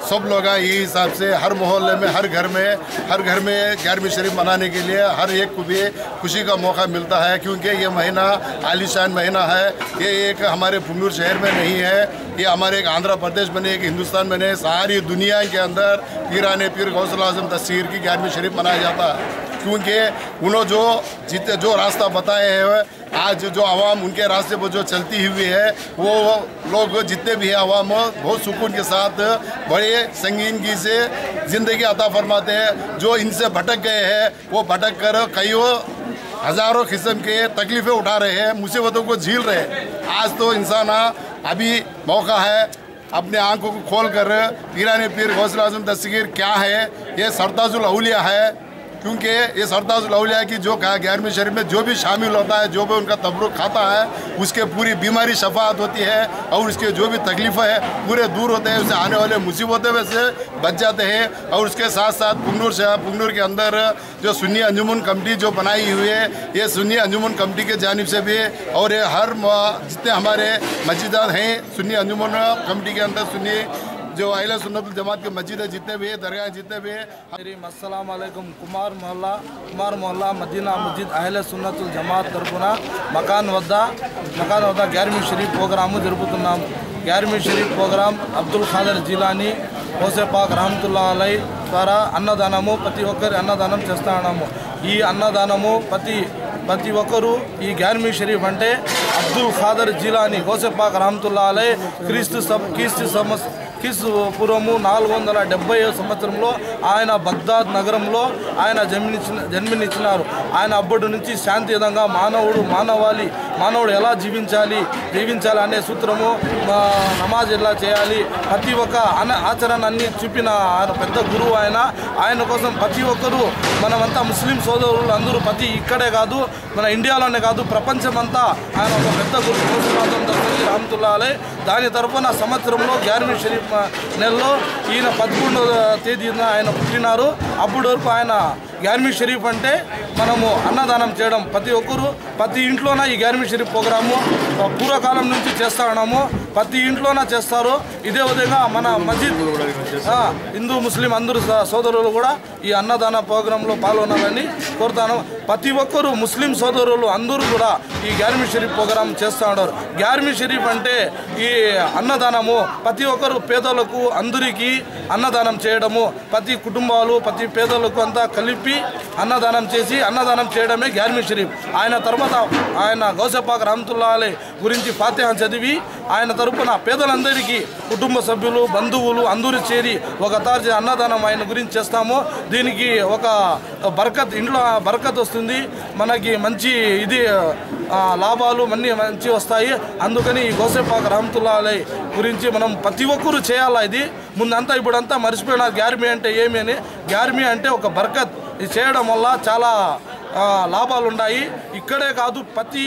सब लोग ये हिसाब से हर मोहल्ले में हर घर में हर घर में ग्यारहवीं शरीफ मनाने के लिए हर एक को भी खुशी का मौका मिलता है क्योंकि ये महीना आलिशान महीना है ये एक हमारे पुंगूर शहर में नहीं है ये हमारे एक आंध्र प्रदेश में नहीं एक हिंदुस्तान में नहीं सारी दुनिया के अंदर पीराने पीर गौसल आजम तस्वीर की ग्यारहवीं शरीफ मनाया जाता है क्योंकि उन्होंने जो जितने जो रास्ता बताए हैं आज जो आवाम उनके रास्ते पर जो चलती हुई है वो लोग जितने भी है आवाम बहुत सुकून के साथ बड़े संगीनगी से ज़िंदगी अता फरमाते हैं जो इनसे भटक गए हैं वो भटक कर कईयों हजारों किस्म के तकलीफें उठा रहे हैं मुसीबतों को झील रहे हैं आज तो इंसान अभी मौका है अपने आंखों को खोल कर पीराने पीर गौसल आजम दस्तगीर क्या है ये सरताजुल अउलिया है क्योंकि ये सरताजुल अउलिया की जो कहा ग्यारहवीं शरीफ में जो भी शामिल होता है जो भी उनका तबरुक खाता है उसके पूरी बीमारी शफात होती है और उसके जो भी तकलीफ़ें है पूरे दूर होते हैं उससे आने वाले मुसीबतों में से बच जाते हैं और उसके साथ साथ पुंगनूर शहर पुंगनूर के अंदर जो सुन्नी अंजुमन कमेटी जो बनाई हुई है ये सुन्नी अंजुमन कमेटी के जानिब से भी और ये हर म- जितने हमारे मस्जिदात हैं सुन्नी अंजुमन कमेटी के अंदर सुन्नी जो अहल सुन्नतुल जमात के मस्जिद है जितने भी है दरगाह जितने भी है అస్సలం కుమార్ మొహల్లా కుమార్ మొహల్లా మదీనా మస్జిద్ అహ్లే సున్నతుల్ జమాత్ తరపున మకాన్ వద్ద మకాన్ వద్ద గ్యార్మీ షరీఫ్ ప్రోగ్రాము జరుపుతున్నాము గ్యార్మీ షరీఫ్ ప్రోగ్రాం అబ్దుల్ ఖాదర్ జిలానీ హోసేపాక్ రహమతుల్లా అలై ద్వారా అన్నదానము ప్రతి ఒక్కరి అన్నదానం చేస్తా ఉన్నాము ఈ అన్నదానము ప్రతి ప్రతి ఒక్కరూ ఈ గ్యార్మీ షరీఫ్ అంటే అబ్దుల్ ఖాదర్ జిలానీ హోసేపాక్ రహమతుల్లా అలై క్రీస్తు సం క్రీస్తు సమస్ క్రీస్తు పూర్వము నాలుగు వందల డెబ్బై సంవత్సరంలో ఆయన బగ్దాద్ నగరంలో ఆయన జన్మించిన జన్మనిచ్చినారు ఆయన అప్పటి నుంచి శాంతియుతంగా మానవుడు మానవాళి మానవుడు ఎలా జీవించాలి జీవించాలి అనే సూత్రము ఆ, నమాజ్ ఎలా చేయాలి ప్రతి ఒక్క అన ఆచరణ అన్ని చూపిన ఆయన పెద్ద గురువు ఆయన ఆయన కోసం ప్రతి ఒక్కరూ మనమంతా ముస్లిం సోదరులు అందరూ ప్రతి ఇక్కడే కాదు మన ఇండియాలోనే కాదు ప్రపంచమంతా ఆయన ఒక పెద్ద గురువు రామతుల్లాలే దాని తరపున సంవత్సరంలో గ్యార్మీ షరీఫ్ నెలలో ఈయన పదకొండవ తేదీన ఆయన పుట్టినారు అప్పటి వరకు ఆయన గ్యార్మీ షరీఫ్ అంటే మనము అన్నదానం చేయడం ప్రతి ఒక్కరు ప్రతి ఇంట్లోన ఈ గ్యార్మీ షరీఫ్ ప్రోగ్రాము ఆ, పూర్వకాలం నుంచి చేస్తా ఉన్నాము ప్రతి ఇంట్లోన చేస్తారు ఇదే విధంగా మన మస్జిద్ ఆ, హిందూ ముస్లిం అందరూ స- సోదరులు కూడా ఈ అన్నదాన ప్రోగ్రాంలో పాల్గొనాలని కోరుతాను ప్రతి ఒక్కరూ ముస్లిం సోదరులు అందరూ కూడా ఈ గ్యార్మీ షరీఫ్ ప్రోగ్రాం చేస్తూ ఉన్నారు గ్యార్మీ షరీఫ్ అంటే ఈ అన్నదానము ప్రతి ఒక్కరు పేదలకు అందరికీ అన్నదానం చేయడము ప్రతి కుటుంబాలు ప్రతి పేదలకు అంతా కలిపి అన్నదానం చేసి అన్నదానం చేయడమే గ్యార్మీ షరీఫ్ ఆయన తర్వాత ఆయన గౌసపాక రహమతుల్లా అలీ గురించి ఫాతిహా చదివి ఆయన తరపున పేదలందరికీ కుటుంబ సభ్యులు బంధువులు అందరూ చేరి ఒక తాజా అన్నదానం ఆయన గురించి చేస్తాము దీనికి ఒక బరకత్ ఇంట్లో బరకత్ వస్తుంది మనకి మంచి ఇది ఆ, లాభాలు అన్నీ మంచి వస్తాయి అందుకని ఈ గోసేపాక రహమతుల్లా అలై గురించి మనం ప్రతి ఒక్కరూ చేయాలా ఇది ముందంతా ఇప్పుడంతా మర్చిపోయిన గ్యార్మీ అంటే ఏమి అని గ్యార్మీ అంటే ఒక బర్కత్ ఇది చేయడం వల్ల చాలా ఆ, లాభాలు ఉన్నాయి ఇక్కడే కాదు ప్రతి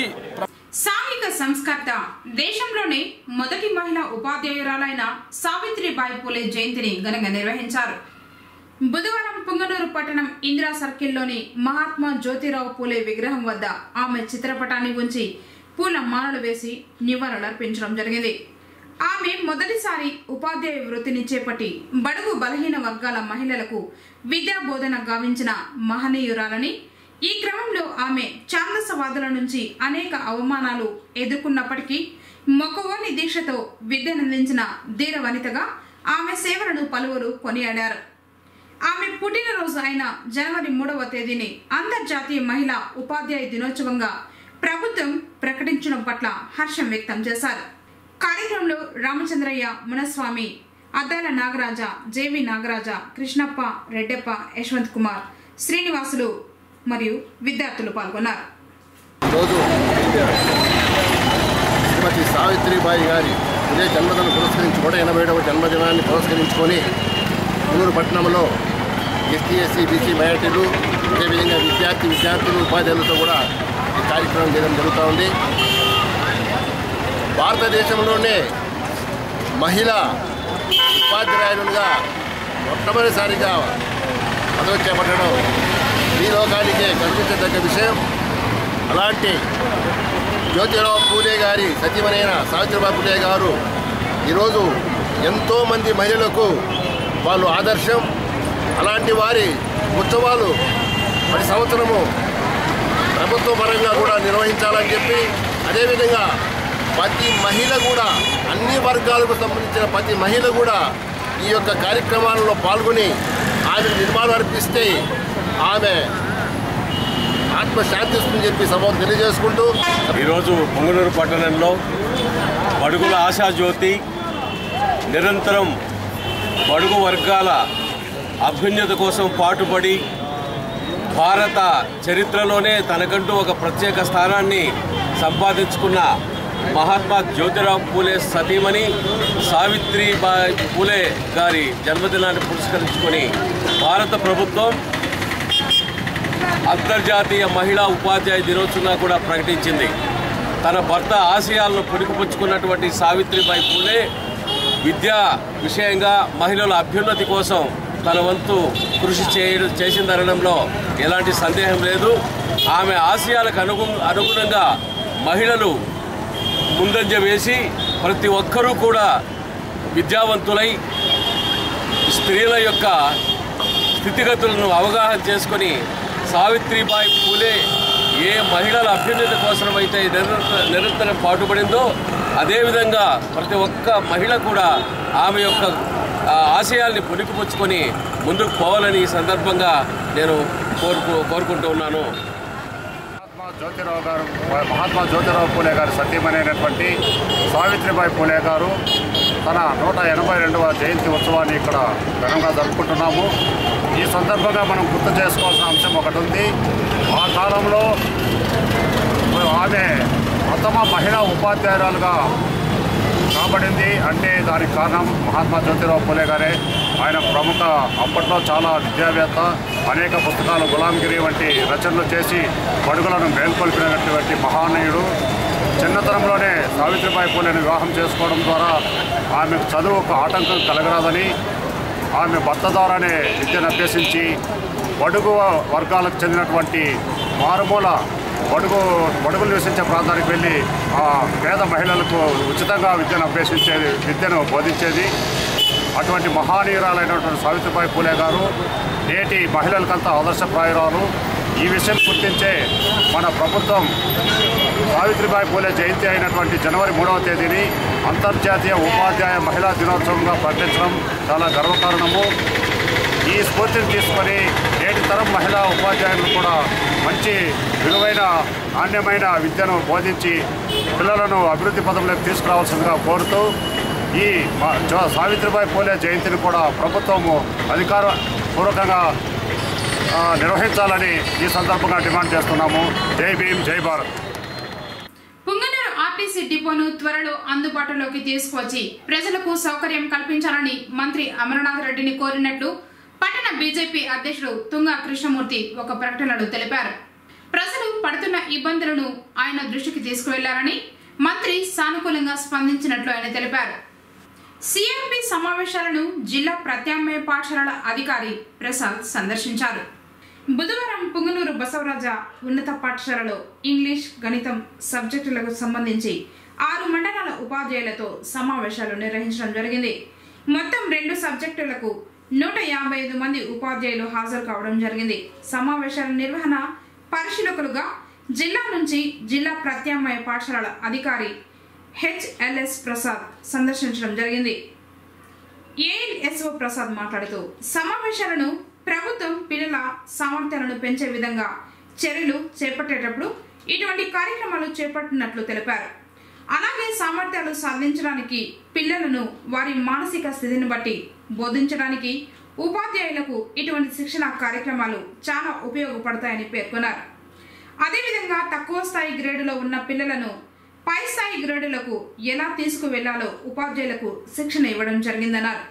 సాంఘిక సంస్కర్త దేశంలోనే మొదటి మహిళా ఉపాధ్యాయురాలైన సావిత్రిబాయి పూలే జయంతిని ఘనంగా నిర్వహించారు బుధవారం పుంగనూరు పట్టణం ఇందిరా సర్కిల్లోని మహాత్మా జ్యోతిరావు పూలే విగ్రహం వద్ద ఆమె చిత్రపటాన్ని ఉంచి పూల మాలలు వేసి నివాళులర్పించడం జరిగింది ఆమె మొదటిసారి ఉపాధ్యాయ వృత్తిని చేపట్టి బడుగు బలహీన వర్గాల మహిళలకు విద్యా బోధన గావించిన మహనీయురాలని ఈ క్రమంలో ఆమె ఛాందసవాదుల నుంచి అనేక అవమానాలు ఎదుర్కొన్నప్పటికీ మొక్కవోని దీక్షతో విద్యనందించిన ధీర వనితగా ఆమె సేవలను పలువురు కొనియాడారు ఆమె పుట్టినరోజు అయిన జనవరి మూడవ తేదీని అంతర్జాతీయ మహిళా ఉపాధ్యాయ దినోత్సవంగా ప్రభుత్వం ప్రకటించడం పట్ల హర్షం వ్యక్తం చేశారు కార్యక్రమంలో రామచంద్రయ్య మునస్వామి అద్దాల నాగరాజ జేవి నాగరాజ కృష్ణప్ప రెడ్డప్ప యశ్వంత్ కుమార్ శ్రీనివాసులు మరియు విద్యార్థులు పాల్గొన్నారు ఈరోజు శ్రీమతి సావిత్రిబాయి గారి ఇదే జన్మదినం పురస్కరించి నూట ఎనభై ఏడవ జన్మదినాన్ని పురస్కరించుకొని పునూరు పట్టణంలో ఎస్టీ ఎస్సీ బీసీ మైనార్టీలు అదేవిధంగా విద్యార్థి విద్యార్థులు ఉపాధ్యాయులతో కూడా ఈ కార్యక్రమం చేయడం జరుగుతూ ఉంది భారతదేశంలోనే మహిళా ఉపాధ్యాయులుగా మొట్టమొదటిసారిగా పదవి చేపట్టడం ఈ లోకానికే కనిపించదగ్గ విషయం అలాంటి జ్యోతిరావు పూలే గారి సతీమణైన సావిత్రిబాయి పూలే గారు ఈరోజు ఎంతోమంది మహిళలకు వాళ్ళు ఆదర్శం అలాంటి వారి ఉత్సవాలు ప్రతి సంవత్సరము ప్రభుత్వ పరంగా కూడా నిర్వహించాలని చెప్పి అదేవిధంగా ప్రతి మహిళ కూడా అన్ని వర్గాలకు సంబంధించిన ప్రతి మహిళ కూడా ఈ యొక్క కార్యక్రమాలలో పాల్గొని ఆమెకు నిర్మాణం అర్పిస్తే ఆమె ఆత్మ శాంతిస్తుందని చెప్పి సభను తెలియజేసుకుంటూ ఈరోజు పొంగనూరు పట్టణంలో బడుగుల ఆశాజ్యోతి నిరంతరం బడుగు వర్గాల అభ్యున్నత కోసం పాటుపడి భారత చరిత్రలోనే తనకంటూ ఒక ప్రత్యేక స్థానాన్ని సంపాదించుకున్న మహాత్మా జ్యోతిరావు పూలే సతీమణి సావిత్రిబాయి పూలే గారి జన్మదినాన్ని పురస్కరించుకొని భారత ప్రభుత్వం అంతర్జాతీయ మహిళా ఉపాధ్యాయ దినోత్సవంగా కూడా ప్రకటించింది తన భర్త ఆశయాలను పుణికిపుచ్చుకున్నటువంటి సావిత్రిబాయి పూలే విద్యా విషయంగా మహిళల అభ్యున్నతి కోసం తన వంతు కృషి చేయడం చేసిందనడంలో ఎలాంటి సందేహం లేదు ఆమె ఆశయాలకు అనుగు అనుగుణంగా మహిళలు ముందంజ వేసి ప్రతి ఒక్కరూ కూడా విద్యావంతులై స్త్రీల యొక్క స్థితిగతులను అవగాహన చేసుకొని సావిత్రిబాయి పూలే ఏ మహిళల అభ్యున్నతి కోసమైతే నిరంతర నిరంతరం పాటుపడిందో అదేవిధంగా ప్రతి ఒక్క మహిళ కూడా ఆమె యొక్క ఆ, ఆశయాల్ని పుణికిపుచ్చుకొని ముందుకు పోవాలని ఈ సందర్భంగా నేను కోరుకు కోరుకుంటూ ఉన్నాను జ్యోతిరావు గారు మహాత్మా జ్యోతిరావు పూలే గారి సతీమణి అయినటువంటి సావిత్రిబాయి పూలే గారు తన నూట ఎనభై రెండవ జయంతి ఉత్సవాన్ని ఇక్కడ ఘనంగా జరుపుకుంటున్నాము ఈ సందర్భంగా మనం గుర్తు చేసుకోవాల్సిన అంశం ఒకటి ఉంది ఆ కాలంలో ఆమె ప్రథమ మహిళా ఉపాధ్యాయురాలుగా కాబడింది అంటే దానికి కారణం మహాత్మా జ్యోతిరావు పూలే గారే ఆయన ప్రముఖ అప్పట్లో చాలా విద్యావేత్త అనేక పుస్తకాలు గులాంగిరి వంటి రచనలు చేసి బడుగులను మేల్కొల్పినటువంటి మహానీయుడు చిన్నతనంలోనే సావిత్రిబాయి పూలేని వివాహం చేసుకోవడం ద్వారా ఆమెకు చదువుకు ఆటంకం కలగరాదని ఆమె భర్త ద్వారానే విద్యను అభ్యసించి బడుగు వర్గాలకు చెందినటువంటి మారుమూల బడుగు బడుగులు నివసించే ప్రాంతానికి వెళ్ళి ఆ పేద మహిళలకు ఉచితంగా విద్యను అభ్యసించేది విద్యను బోధించేది అటువంటి మహానీయురాలైనటువంటి సావిత్రిబాయి పూలే గారు నేటి మహిళలకంతా ఆదర్శప్రాయురాలు ఈ విషయం గుర్తించే మన ప్రభుత్వం సావిత్రిబాయి పూలే జయంతి అయినటువంటి జనవరి మూడవ తేదీని అంతర్జాతీయ ఉపాధ్యాయ మహిళా దినోత్సవంగా ప్రకటించడం చాలా గర్వకారణము ఈ స్ఫూర్తిని తీసుకొని నేటి తరం మహిళా ఉపాధ్యాయులు కూడా మంచి విలువైన నాణ్యమైన విద్యను బోధించి పిల్లలను అభివృద్ధి పదంలోకి తీసుకురావాల్సిందిగా కోరుతూ ఈ మా- జో- సావిత్రిబాయి పూలే జయంతిని కూడా ప్రభుత్వము అధికారపూర్వకంగా ఆ, నిర్వహించాలని ఈ సందర్భంగా డిమాండ్ చేస్తున్నాము జై భీమ్ జై భారత్ పుంగనూరు ఆర్టీసీ డిపోను త్వరలో అందుబాటులోకి తీసుకువచ్చి ప్రజలకు సౌకర్యం కల్పించాలని మంత్రి అమరనాథ్ రెడ్డిని కోరినట్లు పట్టణ బీజేపీ అధ్యక్షుడు తుంగ కృష్ణమూర్తి ఒక ప్రకటనలో తెలిపారు ప్రజలు పడుతున్న ఇబ్బందులను ఆయన దృష్టికి తీసుకువెళ్లారని మంత్రి సానుకూలంగా స్పందించినట్లు ఆయన తెలిపారు సిఆర్పి సమావేశాలను జిల్లా ప్రత్యామ్నాయ పాఠశాలల అధికారి ప్రసాద్ సందర్శించారు బుధవారం పుంగనూరు బసవరాజ ఉన్నత పాఠశాలలో ఇంగ్లీష్ గణితం సబ్జెక్టులకు సంబంధించి ఆరు మండలాల ఉపాధ్యాయులతో సమావేశాలు నిర్వహించడం జరిగింది మొత్తం రెండు సబ్జెక్టులకు నూట యాభై ఐదు మంది ఉపాధ్యాయులు హాజరు కావడం జరిగింది సమావేశాల నిర్వహణ పరిశీలకులుగా జిల్లా నుంచి జిల్లా ప్రత్యామ్నాయ పాఠశాలల అధికారి హెచ్ఎల్ఎస్ ప్రసాద్ సందర్శించడం జరిగింది ఏఎల్ఎస్ఓ ప్రసాద్ మాట్లాడుతూ సమావేశాలను ప్రభుత్వం పిల్లల సామర్థ్యాలను పెంచే విధంగా చర్యలు చేపట్టేటప్పుడు ఇటువంటి కార్యక్రమాలు చేపట్టినట్లు తెలిపారు అలాగే సామర్థ్యాలు సాధించడానికి పిల్లలను వారి మానసిక స్థితిని బట్టి బోధించడానికి ఉపాధ్యాయులకు ఇటువంటి శిక్షణ కార్యక్రమాలు చాలా ఉపయోగపడతాయని పేర్కొన్నారు అదేవిధంగా తక్కువ స్థాయి గ్రేడులో ఉన్న పిల్లలను పై స్థాయి గ్రేడులకు ఎలా తీసుకువెళ్లాలో ఉపాధ్యాయులకు శిక్షణ ఇవ్వడం జరిగిందన్నారు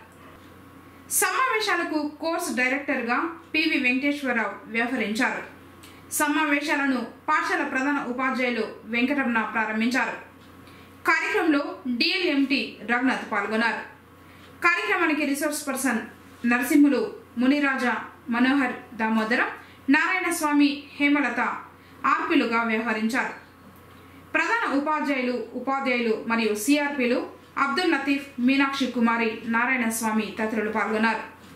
సమావేశాలకు కోర్స్ డైరెక్టర్గా పివి వెంకటేశ్వరరావు వ్యవహరించారు సమావేశాలను పాఠశాల ప్రధాన ఉపాధ్యాయులు వెంకటరమణ ప్రారంభించారు కార్యక్రమంలో డిఎల్ఎంటి రఘునాథ్ పాల్గొన్నారు కార్యక్రమానికి రిసోర్స్ పర్సన్ నరసింహులు మునిరాజా మనోహర్ దామోదరం నారాయణ స్వామి హేమలత ఆర్పిలుగా వ్యవహరించారు ప్రధాన ఉపాధ్యాయులు ఉపాధ్యాయులు మరియు సిఆర్పిలు అబ్దుల్ లతీఫ్ మీనాక్షి కుమారి నారాయణ స్వామి తదితరులు పాల్గొన్నారు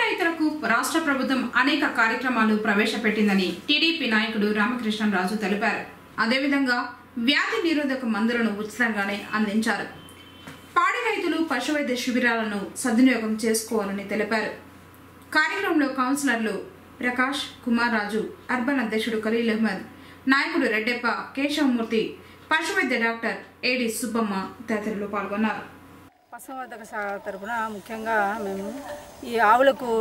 రైతులకు రాష్ట్ర ప్రభుత్వం అనేక కార్యక్రమాలు ప్రవేశపెట్టిందని టీడీపీ నాయకుడు రామకృష్ణరాజు తెలిపారు అదేవిధంగా వ్యాధి నిరోధక మందులను ఉచితంగానే అందించారు పాడి రైతులు పశువైద్య శిబిరాలను సద్వినియోగం చేసుకోవాలని తెలిపారు కార్యక్రమంలో కౌన్సిలర్లు ప్రకాష్ కుమార్ రాజు అర్బన్ అధ్యక్షుడు ఖలీల్ అహ్మద్ నాయకుడు రెడ్డెప్ప కేశవమూర్తి పశువైద్య డాక్టర్ ఏడి సుబ్బమ్మ తదితరులు పాల్గొన్నారు పశువర్ధక శాఖ తరపున ముఖ్యంగా మేము ఈ ఆవులకు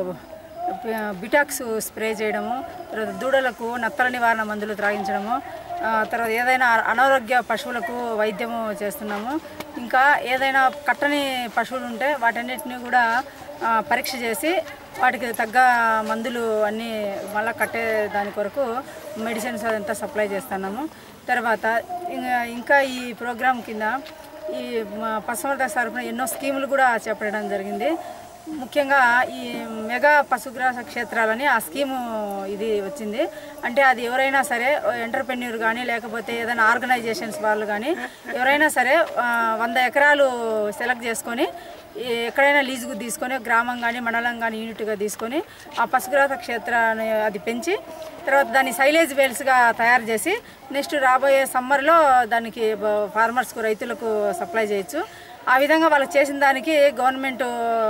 బి- బిటాక్స్ స్ప్రే చేయడము తర్వాత దూడలకు నత్తల నివారణ మందులు త్రాగించడము ఆ, తర్వాత ఏదైనా అనారోగ్య పశువులకు వైద్యము చేస్తున్నాము ఇంకా ఏదైనా కట్టని పశువులు ఉంటే వాటన్నిటిని కూడా ఆ, పరీక్ష చేసి వాటికి తగ్గ మందులు అన్నీ మళ్ళీ కట్టే దాని కొరకు మెడిసిన్స్ అదంతా సప్లై చేస్తున్నాము తర్వాత ఇంకా- ఇంకా ఈ ప్రోగ్రాం కింద ఈ మా పశువర్ధక తరపున ఎన్నో స్కీములు కూడా చేపట్టడం జరిగింది ముఖ్యంగా ఈ మెగా పశుగ్రాస క్షేత్రాలని ఆ స్కీము ఇది వచ్చింది అంటే అది ఎవరైనా సరే ఎంటర్ప్రెన్యూర్ కానీ లేకపోతే ఏదైనా ఆర్గనైజేషన్స్ వాళ్ళు కానీ ఎవరైనా సరే ఆ, వంద ఎకరాలు సెలెక్ట్ చేసుకొని ఈ ఎక్కడైనా లీజుకు తీసుకొని గ్రామం కానీ మండలం కానీ యూనిట్గా తీసుకొని ఆ పశుగ్రాస క్షేత్రాన్ని అది పెంచి తర్వాత దాన్ని సైలేజ్ వేల్స్గా తయారు చేసి నెక్స్ట్ రాబోయే సమ్మర్లో దానికి బ- ఫార్మర్స్కు రైతులకు సప్లై చేయొచ్చు ఆ విధంగా వాళ్ళు చేసిన దానికి గవర్నమెంట్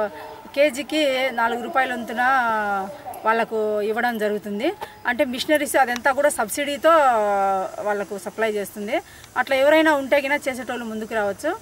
కేజీకి నాలుగు రూపాయల వంతున వాళ్ళకు ఇవ్వడం జరుగుతుంది అంటే మిషనరీస్ అదంతా కూడా సబ్సిడీతో వాళ్ళకు సప్లై చేస్తుంది అట్లా ఎవరైనా ఉంటే కినా చేసేటోళ్ళు ముందుకు రావచ్చు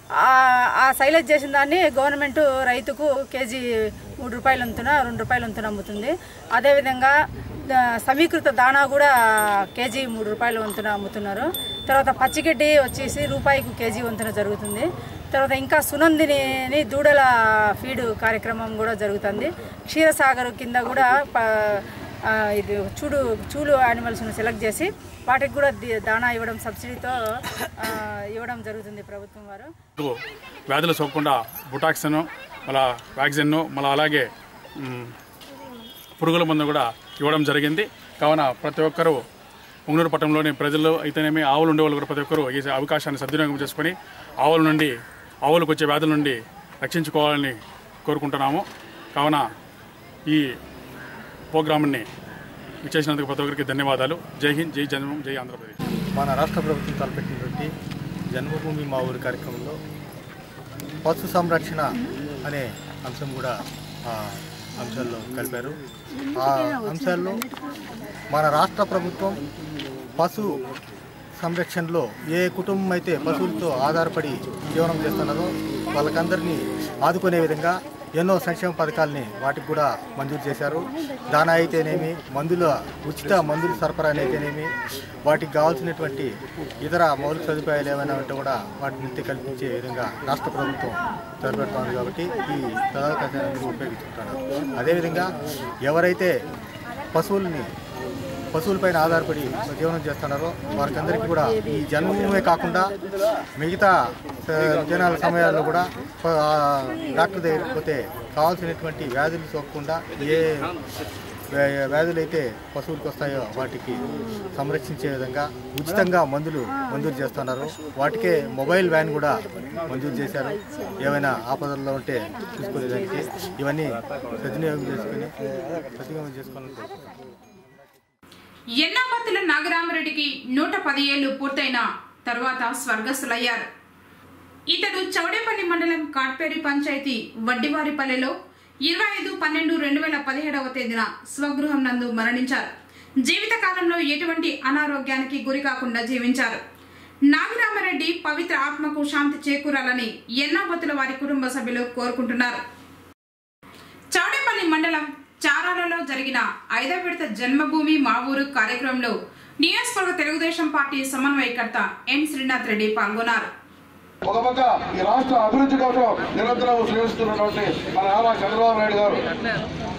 ఆ- ఆ సైలేజ్ చేసిన దాన్ని గవర్నమెంట్ రైతుకు కేజీ మూడు రూపాయల వంతున రెండు రూపాయల వంతున అమ్ముతుంది అదేవిధంగా ఆ, సమీకృత దాణా కూడా కేజీ మూడు రూపాయల వంతున అమ్ముతున్నారు తర్వాత పచ్చిగడ్డి వచ్చేసి రూపాయికి కేజీ వంతున జరుగుతుంది తర్వాత ఇంకా సునందిని దూడల ఫీడ్ కార్యక్రమం కూడా జరుగుతుంది క్షీరసాగర్ కింద కూడా ప- ఆ, ఇది చూడు చూలు యానిమల్స్ను సెలెక్ట్ చేసి వాటికి కూడా ది- దాణా ఇవ్వడం సబ్సిడీతో ఆ, ఇవ్వడం జరుగుతుంది ప్రభుత్వం వారు కు వ్యాధులు సోకకుండా బుటాక్సిన్ మళ్ళా వ్యాక్సిన్ మళ్ళీ అలాగే మ్, పురుగుల మందు కూడా ఇవ్వడం జరిగింది కావున ప్రతి ఒక్కరూ ఉంగనూరు పట్టణంలోని ప్రజలు అయితేనేమి ఆవులు ఉండే వాళ్ళు కూడా ప్రతి ఒక్కరూ ఈ అవకాశాన్ని సద్వినియోగం చేసుకొని ఆవుల నుండి ఆవులకు వచ్చే వ్యాధుల నుండి రక్షించుకోవాలని కోరుకుంటున్నాము కావున ఈ ప్రోగ్రామ్ని ఇచ్చేసినందుకు ప్రతి ఒక్కరికి ధన్యవాదాలు జై హింద్ జై జన్మం జై ఆంధ్రప్రదేశ్ మన రాష్ట్ర ప్రభుత్వం తలపెట్టినటువంటి జన్మభూమి మా ఊరి కార్యక్రమంలో పశు సంరక్షణ అనే అంశం కూడా ఆ అంశాల్లో కలిపారు ఆ అంశాల్లో మన రాష్ట్ర ప్రభుత్వం పశు సంరక్షణలో ఏ కుటుంబం అయితే పశువులతో ఆధారపడి జీవనం చేస్తున్నారో వాళ్ళకందరినీ ఆదుకునే విధంగా ఎన్నో సంక్షేమ పథకాలని వాటికి కూడా మంజూరు చేశారు దానా అయితేనేమి మందుల ఉచిత మందుల సరఫరా అయితేనేమి వాటికి కావాల్సినటువంటి ఇతర మౌలిక సదుపాయాలు ఏమైనా ఉంటే కూడా వాటిని కల్పించే విధంగా రాష్ట్ర ప్రభుత్వం తలపెడుతోంది కాబట్టి ఈ సదావకాశాన్ని అందరూ ఉపయోగించుకుంటున్నారు అదేవిధంగా ఎవరైతే పశువుల్ని పశువులపైన ఆధారపడి జీవనం చేస్తున్నారో వారికందరికీ కూడా ఈ జన్మమే కాకుండా మిగతా ఆ, జనాల సమయాల్లో కూడా ఆ, డాక్టర్ దగ్గరికి పోతే కావాల్సినటువంటి వ్యాధులు సోకకుండా ఏ వ్యా- వ్యాధులు అయితే పశువులకు వస్తాయో వాటికి సంరక్షించే విధంగా ఉచితంగా మందులు మంజూరు చేస్తున్నారు వాటికే మొబైల్ వ్యాన్ కూడా మంజూరు చేశారు ఏమైనా ఆపదల్లో ఉంటే చూసుకునేదానికి ఇవన్నీ సద్వినియోగం చేసుకుని సద్వినియోగం చేసుకోవాలని కోరుకుంటున్నాను. ఎన్నాపత్తుల నాగరామరెడ్డికి నూట పది ఏళ్లు పూర్తయిన తర్వాత స్వర్గస్థులయ్యారు ఇతడు చౌడేపల్లి మండలం కాట్పేరి పంచాయతీ వడ్డివారిపల్లెలో ఇరవై ఐదు పన్నెండు రెండు వేల పదిహేడవ తేదీన స్వగృహం నందు మరణించారు జీవితకాలంలో ఎటువంటి అనారోగ్యానికి గురి కాకుండా జీవించారు నాగరామరెడ్డి పవిత్ర ఆత్మకు శాంతి చేకూరాలని ఎన్నాపత్తుల వారి కుటుంబ సభ్యులు కోరుకుంటున్నారు చౌడేపల్లి మండలం చారాలలో జరిగిన ఐదవ విడత జన్మభూమి మా ఊరు కార్యక్రమంలో నియోజకవర్గ తెలుగుదేశం పార్టీ సమన్వయకర్త ఎన్ శ్రీనాథ్ రెడ్డి పాల్గొన్నారు ఒక పక్క ఈ రాష్ట్ర అభివృద్ధి కోసం నిరంతరం శ్రమిస్తున్నటువంటి మన నారా చంద్రబాబు నాయుడు గారు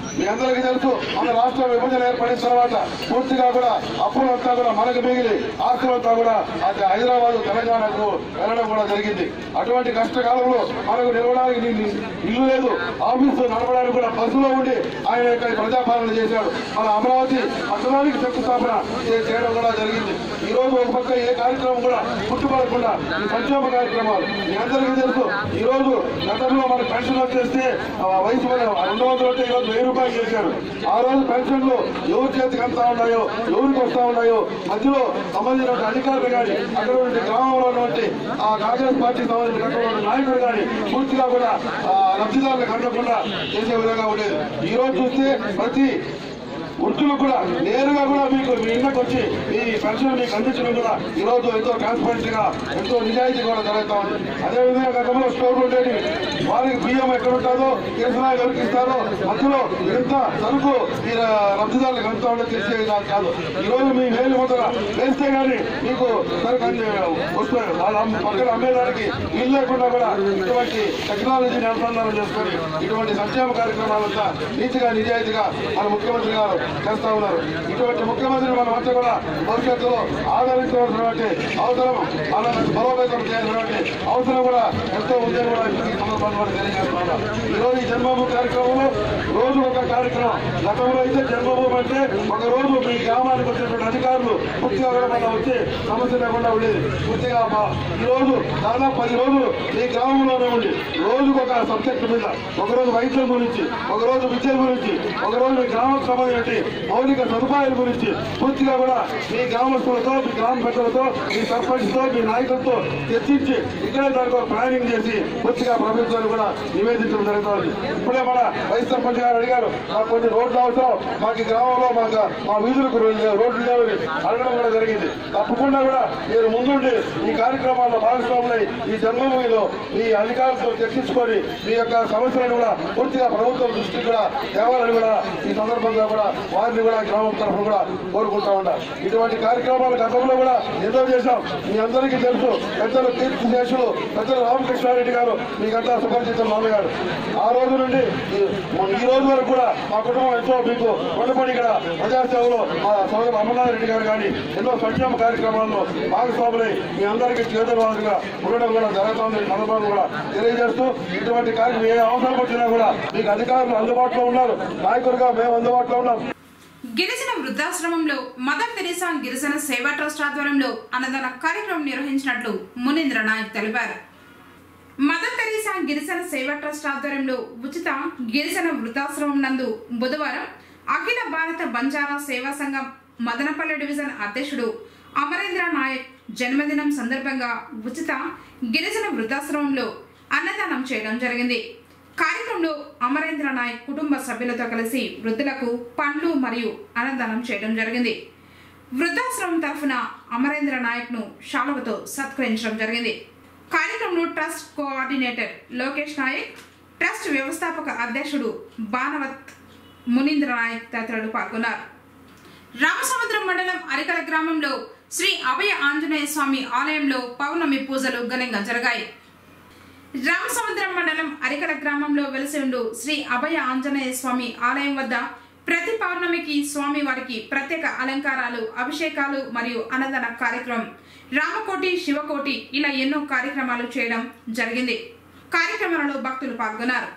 మీ అందరికీ తెలుసు మన రాష్ట్ర విభజన ఏర్పడిన తర్వాత పూర్తిగా కూడా అప్పులంతా కూడా మనకు మిగిలి ఆస్తులంతా కూడా అది హైదరాబాద్ తెలంగాణకు వెళ్ళడం కూడా జరిగింది అటువంటి కష్టకాలంలో మనకు నిలవడానికి ని- ని- ఇల్లు లేదు ఆఫీసు నడపడానికి కూడా బస్సులో ఉండి ఆయన యొక్క ప్రజాపాలన చేశాడు మన అమరావతి పట్టణానికి శంకుస్థాపన చే- చేయడం కూడా జరిగింది ఈ రోజు ఒక పక్క ఏ కార్యక్రమం కూడా పుట్టుపడకుండా ఈ సంక్షేమ కార్యక్రమాలు మీ అందరికీ తెలుసు ఈ రోజు గతంలో మన పెన్షన్ వచ్చేస్తే ఆ, వయసు మన రెండు వందలు ఉంటే ఈ రోజు వెయ్యి రూపాయలు చేశారు ఆ రోజు పెన్షన్లు ఎవరి చేతికి అంతా ఉన్నాయో ఎవరికి వస్తా ఉన్నాయో మధ్యలో సంబంధించిన అధికారులు కానీ అక్కడ ఉండే గ్రామంలో ఉన్నటువంటి ఆ కాంగ్రెస్ పార్టీకి సంబంధించిన అక్కడ ఉన్న నాయకులు కానీ పూర్తిగా కూడా ఆ, లబ్ధిదారులకు అందకుండా చేసే విధంగా ఉండేది ఈ రోజు చూస్తే ప్రతి వృత్తులు కూడా నేరుగా కూడా మీకు మీ ఇంట్లోకి వచ్చి ఈ పెన్షన్ మీకు అందించడం కూడా ఈ రోజు ఎంతో ట్రాన్స్పరెంట్ గా ఎంతో నిజాయితీ కూడా జరుగుతా ఉంది అదేవిధంగా గతంలో స్టోర్లు ఉండేవి వారికి బియ్యం ఎక్కడ ఉంటుందో కిరసనాలు ఎవరికి ఇస్తారో మధ్యలో ఎంత సరుకు ఈ లబ్ధిదారులకు ఎంత ఉండో తెలిసే విధానం కాదు ఈ రోజు మీ వేలు ముద్ర వేస్తే గానీ మీకు సరుకు అన్ని వస్తున్నాయి వాళ్ళ అమ్మ- పక్కన అమ్మేదానికి వీలు లేకుండా కూడా ఇటువంటి టెక్నాలజీని అనుసంధానం చేసుకొని ఇటువంటి సంక్షేమ కార్యక్రమాలంతా నీతిగా నిజాయితీగా మన ముఖ్యమంత్రి గారు చేస్తా ఉన్నారు ఇటువంటి ముఖ్యమంత్రిని మనం అంతా కూడా భవిష్యత్తులో ఆదరించవలసినటువంటి అవసరం మనకు బలోపేతం చేయాల్సినటువంటి అవసరం కూడా ఎంతో ఉందని కూడా ఈ సందర్భంగా కూడా తెలియజేస్తా ఉన్నా. ఈ రోజు ఈ జన్మభూమి కార్యక్రమంలో రోజు ఒక కార్యక్రమం గతంలో అయితే జన్మభూమి అంటే ఒక రోజు మీ గ్రామానికి వచ్చినటువంటి అధికారులు పూర్తిగా కూడా మనం వచ్చి సమస్య లేకుండా ఉండేది పూర్తిగా మా- ఈ రోజు దాదాపు పది రోజులు మీ గ్రామంలోనే ఉండి రోజుకు ఒక సబ్జెక్ట్ మీద ఒకరోజు వైద్యం గురించి ఒకరోజు విద్య గురించి ఒకరోజు మీ గ్రామకు సంబంధించి మౌలిక సదుపాయాల గురించి పూర్తిగా కూడా మీ గ్రామస్తులతో మీ గ్రామ పెద్దలతో మీ సర్పంచ్తో మీ నాయకులతో చర్చించి ఇక్కడే దానికి ఒక ప్లానింగ్ చేసి పూర్తిగా ప్రభుత్వాన్ని కూడా నివేదించడం జరుగుతుంది ఇప్పుడే మన వైస్ సర్పంచ్ గారు అడిగారు మాకు కొన్ని రోడ్లు అవసరం మాకు ఈ గ్రామంలో మాకు మా వీధులకు రో- రోడ్లు లేవని అడగడం కూడా జరిగింది తప్పకుండా కూడా మీరు ముందుండి ఈ కార్యక్రమాల్లో భాగస్వాములై ఈ జన్మభూమిలో మీ అధికారులతో చర్చించుకొని మీ యొక్క సమస్యలను కూడా పూర్తిగా ప్రభుత్వం దృష్టికి కూడా తేవాలని కూడా ఈ సందర్భంగా కూడా వారిని కూడా గ్రామం తరఫున కూడా కోరుకుంటా ఉన్నారు ఇటువంటి కార్యక్రమాలు గతంలో కూడా ఎన్నో చేశాం మీ అందరికీ తెలుసు పెద్దలు కీర్తి శేషులు పెద్దలు రామకృష్ణారెడ్డి గారు మీకంతా సుపరిచితం నాన్నగారు ఆ రోజు నుండి ఈ ఈ రోజు వరకు కూడా మా కుటుంబం ఎంతో మీకు రుణపడి ఇక్కడ ప్రజాసేవలో మా సోదరు అమర్నాథ్ రెడ్డి గారు కానీ ఎన్నో సంక్షేమ కార్యక్రమాల్లో భాగస్వాములై మీ అందరికీ చేతులవాదుగా ఉండడం కూడా జరుగుతుంది సందర్భాలు కూడా తెలియజేస్తూ ఇటువంటి కార్యక్రమం ఏ అవసరం వచ్చినా కూడా మీకు అధికారులు అందుబాటులో ఉన్నారు నాయకులుగా మేము అందుబాటులో ఉన్నాం గిరిజన వృద్ధాశ్రమంలో మదర్ తెరీసా గిరిజన సేవా ట్రస్ట్ ఆధ్వర్యంలో అన్నదాన కార్యక్రమం నిర్వహించినట్లు మునీంద్ర నాయక్ తెలిపారు మదర్ తెరీసా గిరిజన సేవా ట్రస్ట్ ఆధ్వర్యంలో ఉచిత గిరిజన వృద్ధాశ్రమం నందు బుధవారం అఖిల భారత బంజారా సేవా సంఘం మదనపల్లి డివిజన్ అధ్యక్షుడు అమరేంద్ర నాయక్ జన్మదినం సందర్భంగా ఉచిత గిరిజన వృద్ధాశ్రమంలో అన్నదానం చేయడం జరిగింది కార్యక్రమంలో అమరేంద్ర నాయక్ కుటుంబ సభ్యులతో కలిసి వృద్ధులకు పండ్లు మరియు అన్నదానం చేయడం జరిగింది వృద్ధాశ్రమం తరఫున అమరేంద్ర నాయక్ ను శాలువతో సత్కరించడం జరిగింది కార్యక్రమంలో trust coordinator Lokesh Naik trust వ్యవస్థాపక అధ్యక్షుడు బానవత్ మునీంద్ర నాయక్ తదితరులు పాల్గొన్నారు రామసముద్రం మండలం అరికల గ్రామంలో శ్రీ అభయ ఆంజనేయ స్వామి ఆలయంలో పౌర్ణమి పూజలు ఘనంగా జరిగాయి రామసముద్రం మండలం అరికల గ్రామంలో వెలిసి ఉండు శ్రీ అభయ ఆంజనేయ స్వామి ఆలయం వద్ద ప్రతి పౌర్ణమికి స్వామి వారికి ప్రత్యేక అలంకారాలు అభిషేకాలు మరియు అన్నదాన కార్యక్రమం రామకోటి శివకోటి ఇలా ఎన్నో కార్యక్రమాలు చేయడం జరిగింది కార్యక్రమాలలో భక్తులు పాల్గొన్నారు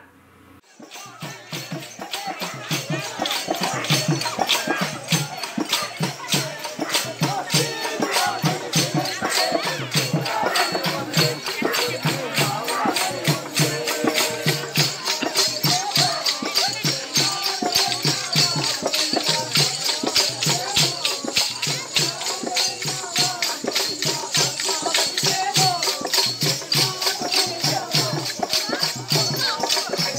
Thank you.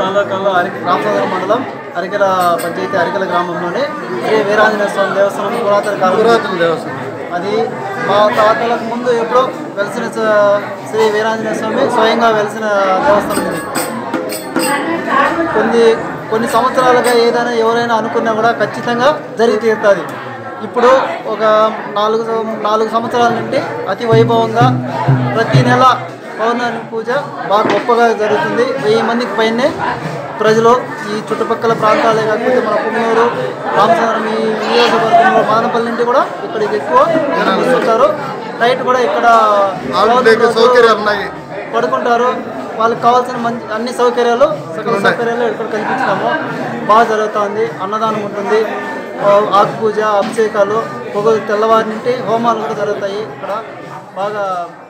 తాలూకాలో అరి రామచంద్ర మండలం అరికెల పంచాయతీ అరికెల గ్రామంలోని శ్రీ వీరాంజనేయ స్వామి దేవస్థానం పురాతన కాలం పురాతన దేవస్థానం అది మా తాతలకు ముందు ఎప్పుడో వెలిసిన స- శ్రీ వీరాంజనేయ స్వామి స్వయంగా వెలిసిన దేవస్థానం ఇది కొన్ని కొన్ని సంవత్సరాలుగా ఏదైనా ఎవరైనా అనుకున్నా కూడా ఖచ్చితంగా జరిగి తీరుతుంది ఇప్పుడు ఒక నాలుగు సం- నాలుగు సంవత్సరాల నుండి అతి వైభవంగా ప్రతి నెల పౌర్ణమి పూజ బాగా గొప్పగా జరుగుతుంది వెయ్యి మందికి పైనే ప్రజలు ఈ చుట్టుపక్కల ప్రాంతాలే కాకపోతే మన పుంగూరు రామచంద్రం ఈ నియోజకవర్గంలో మానపల్లి నుండి కూడా ఇక్కడికి ఎక్కువ జనం వస్తుంటారు నైట్ కూడా ఇక్కడ ఆడుకునే సౌకర్యాలు ఉన్నాయి. పడుకుంటారు వాళ్ళకి కావాల్సిన మంచి అన్ని సౌకర్యాలు సకల సౌకర్యాలు ఇక్కడ కల్పించినాము బాగా జరుగుతుంది అన్నదానం ఉంటుంది ఆ, ఆకు పూజ అభిషేకాలు పొగలు తెల్లవారి నుండి హోమాలు కూడా జరుగుతాయి ఇక్కడ బాగా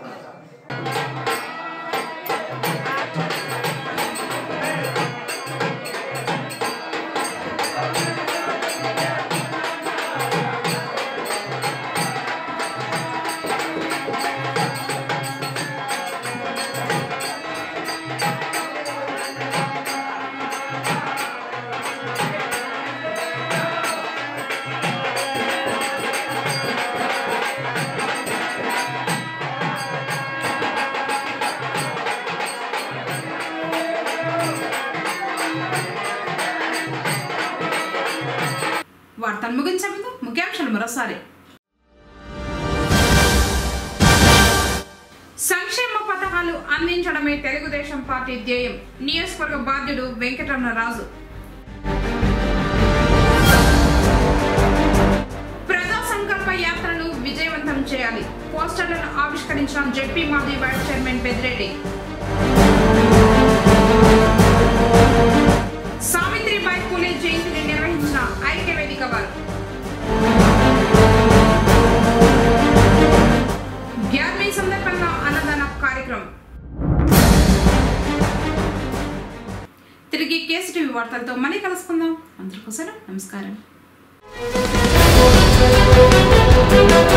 వార్తలు ముగించే ముందు ముఖ్యాంశాలు మరోసారి సంక్షేమ పథకాలు అందించడమే తెలుగుదేశం పార్టీ ధ్యేయం నియోజకవర్గ బాధ్యుడు వెంకటరమణరాజు ప్రజా సంకల్ప యాత్రను విజయవంతం చేయాలి పోస్టర్లను ఆవిష్కరించిన జెడ్పీ మాజీ వైస్ చైర్మన్ పెద్దిరెడ్డి సావిత్రిబాయి పూలే జయంతిని నిర్వహించిన ఐక్య వేదిక వారు గ్యార్మీ సందర్భంగా అన్నదాన కార్యక్రమం తిరిగి కేసు టీవీ వార్తలతో మళ్ళీ కలుసుకుందాం అందరికోసం నమస్కారం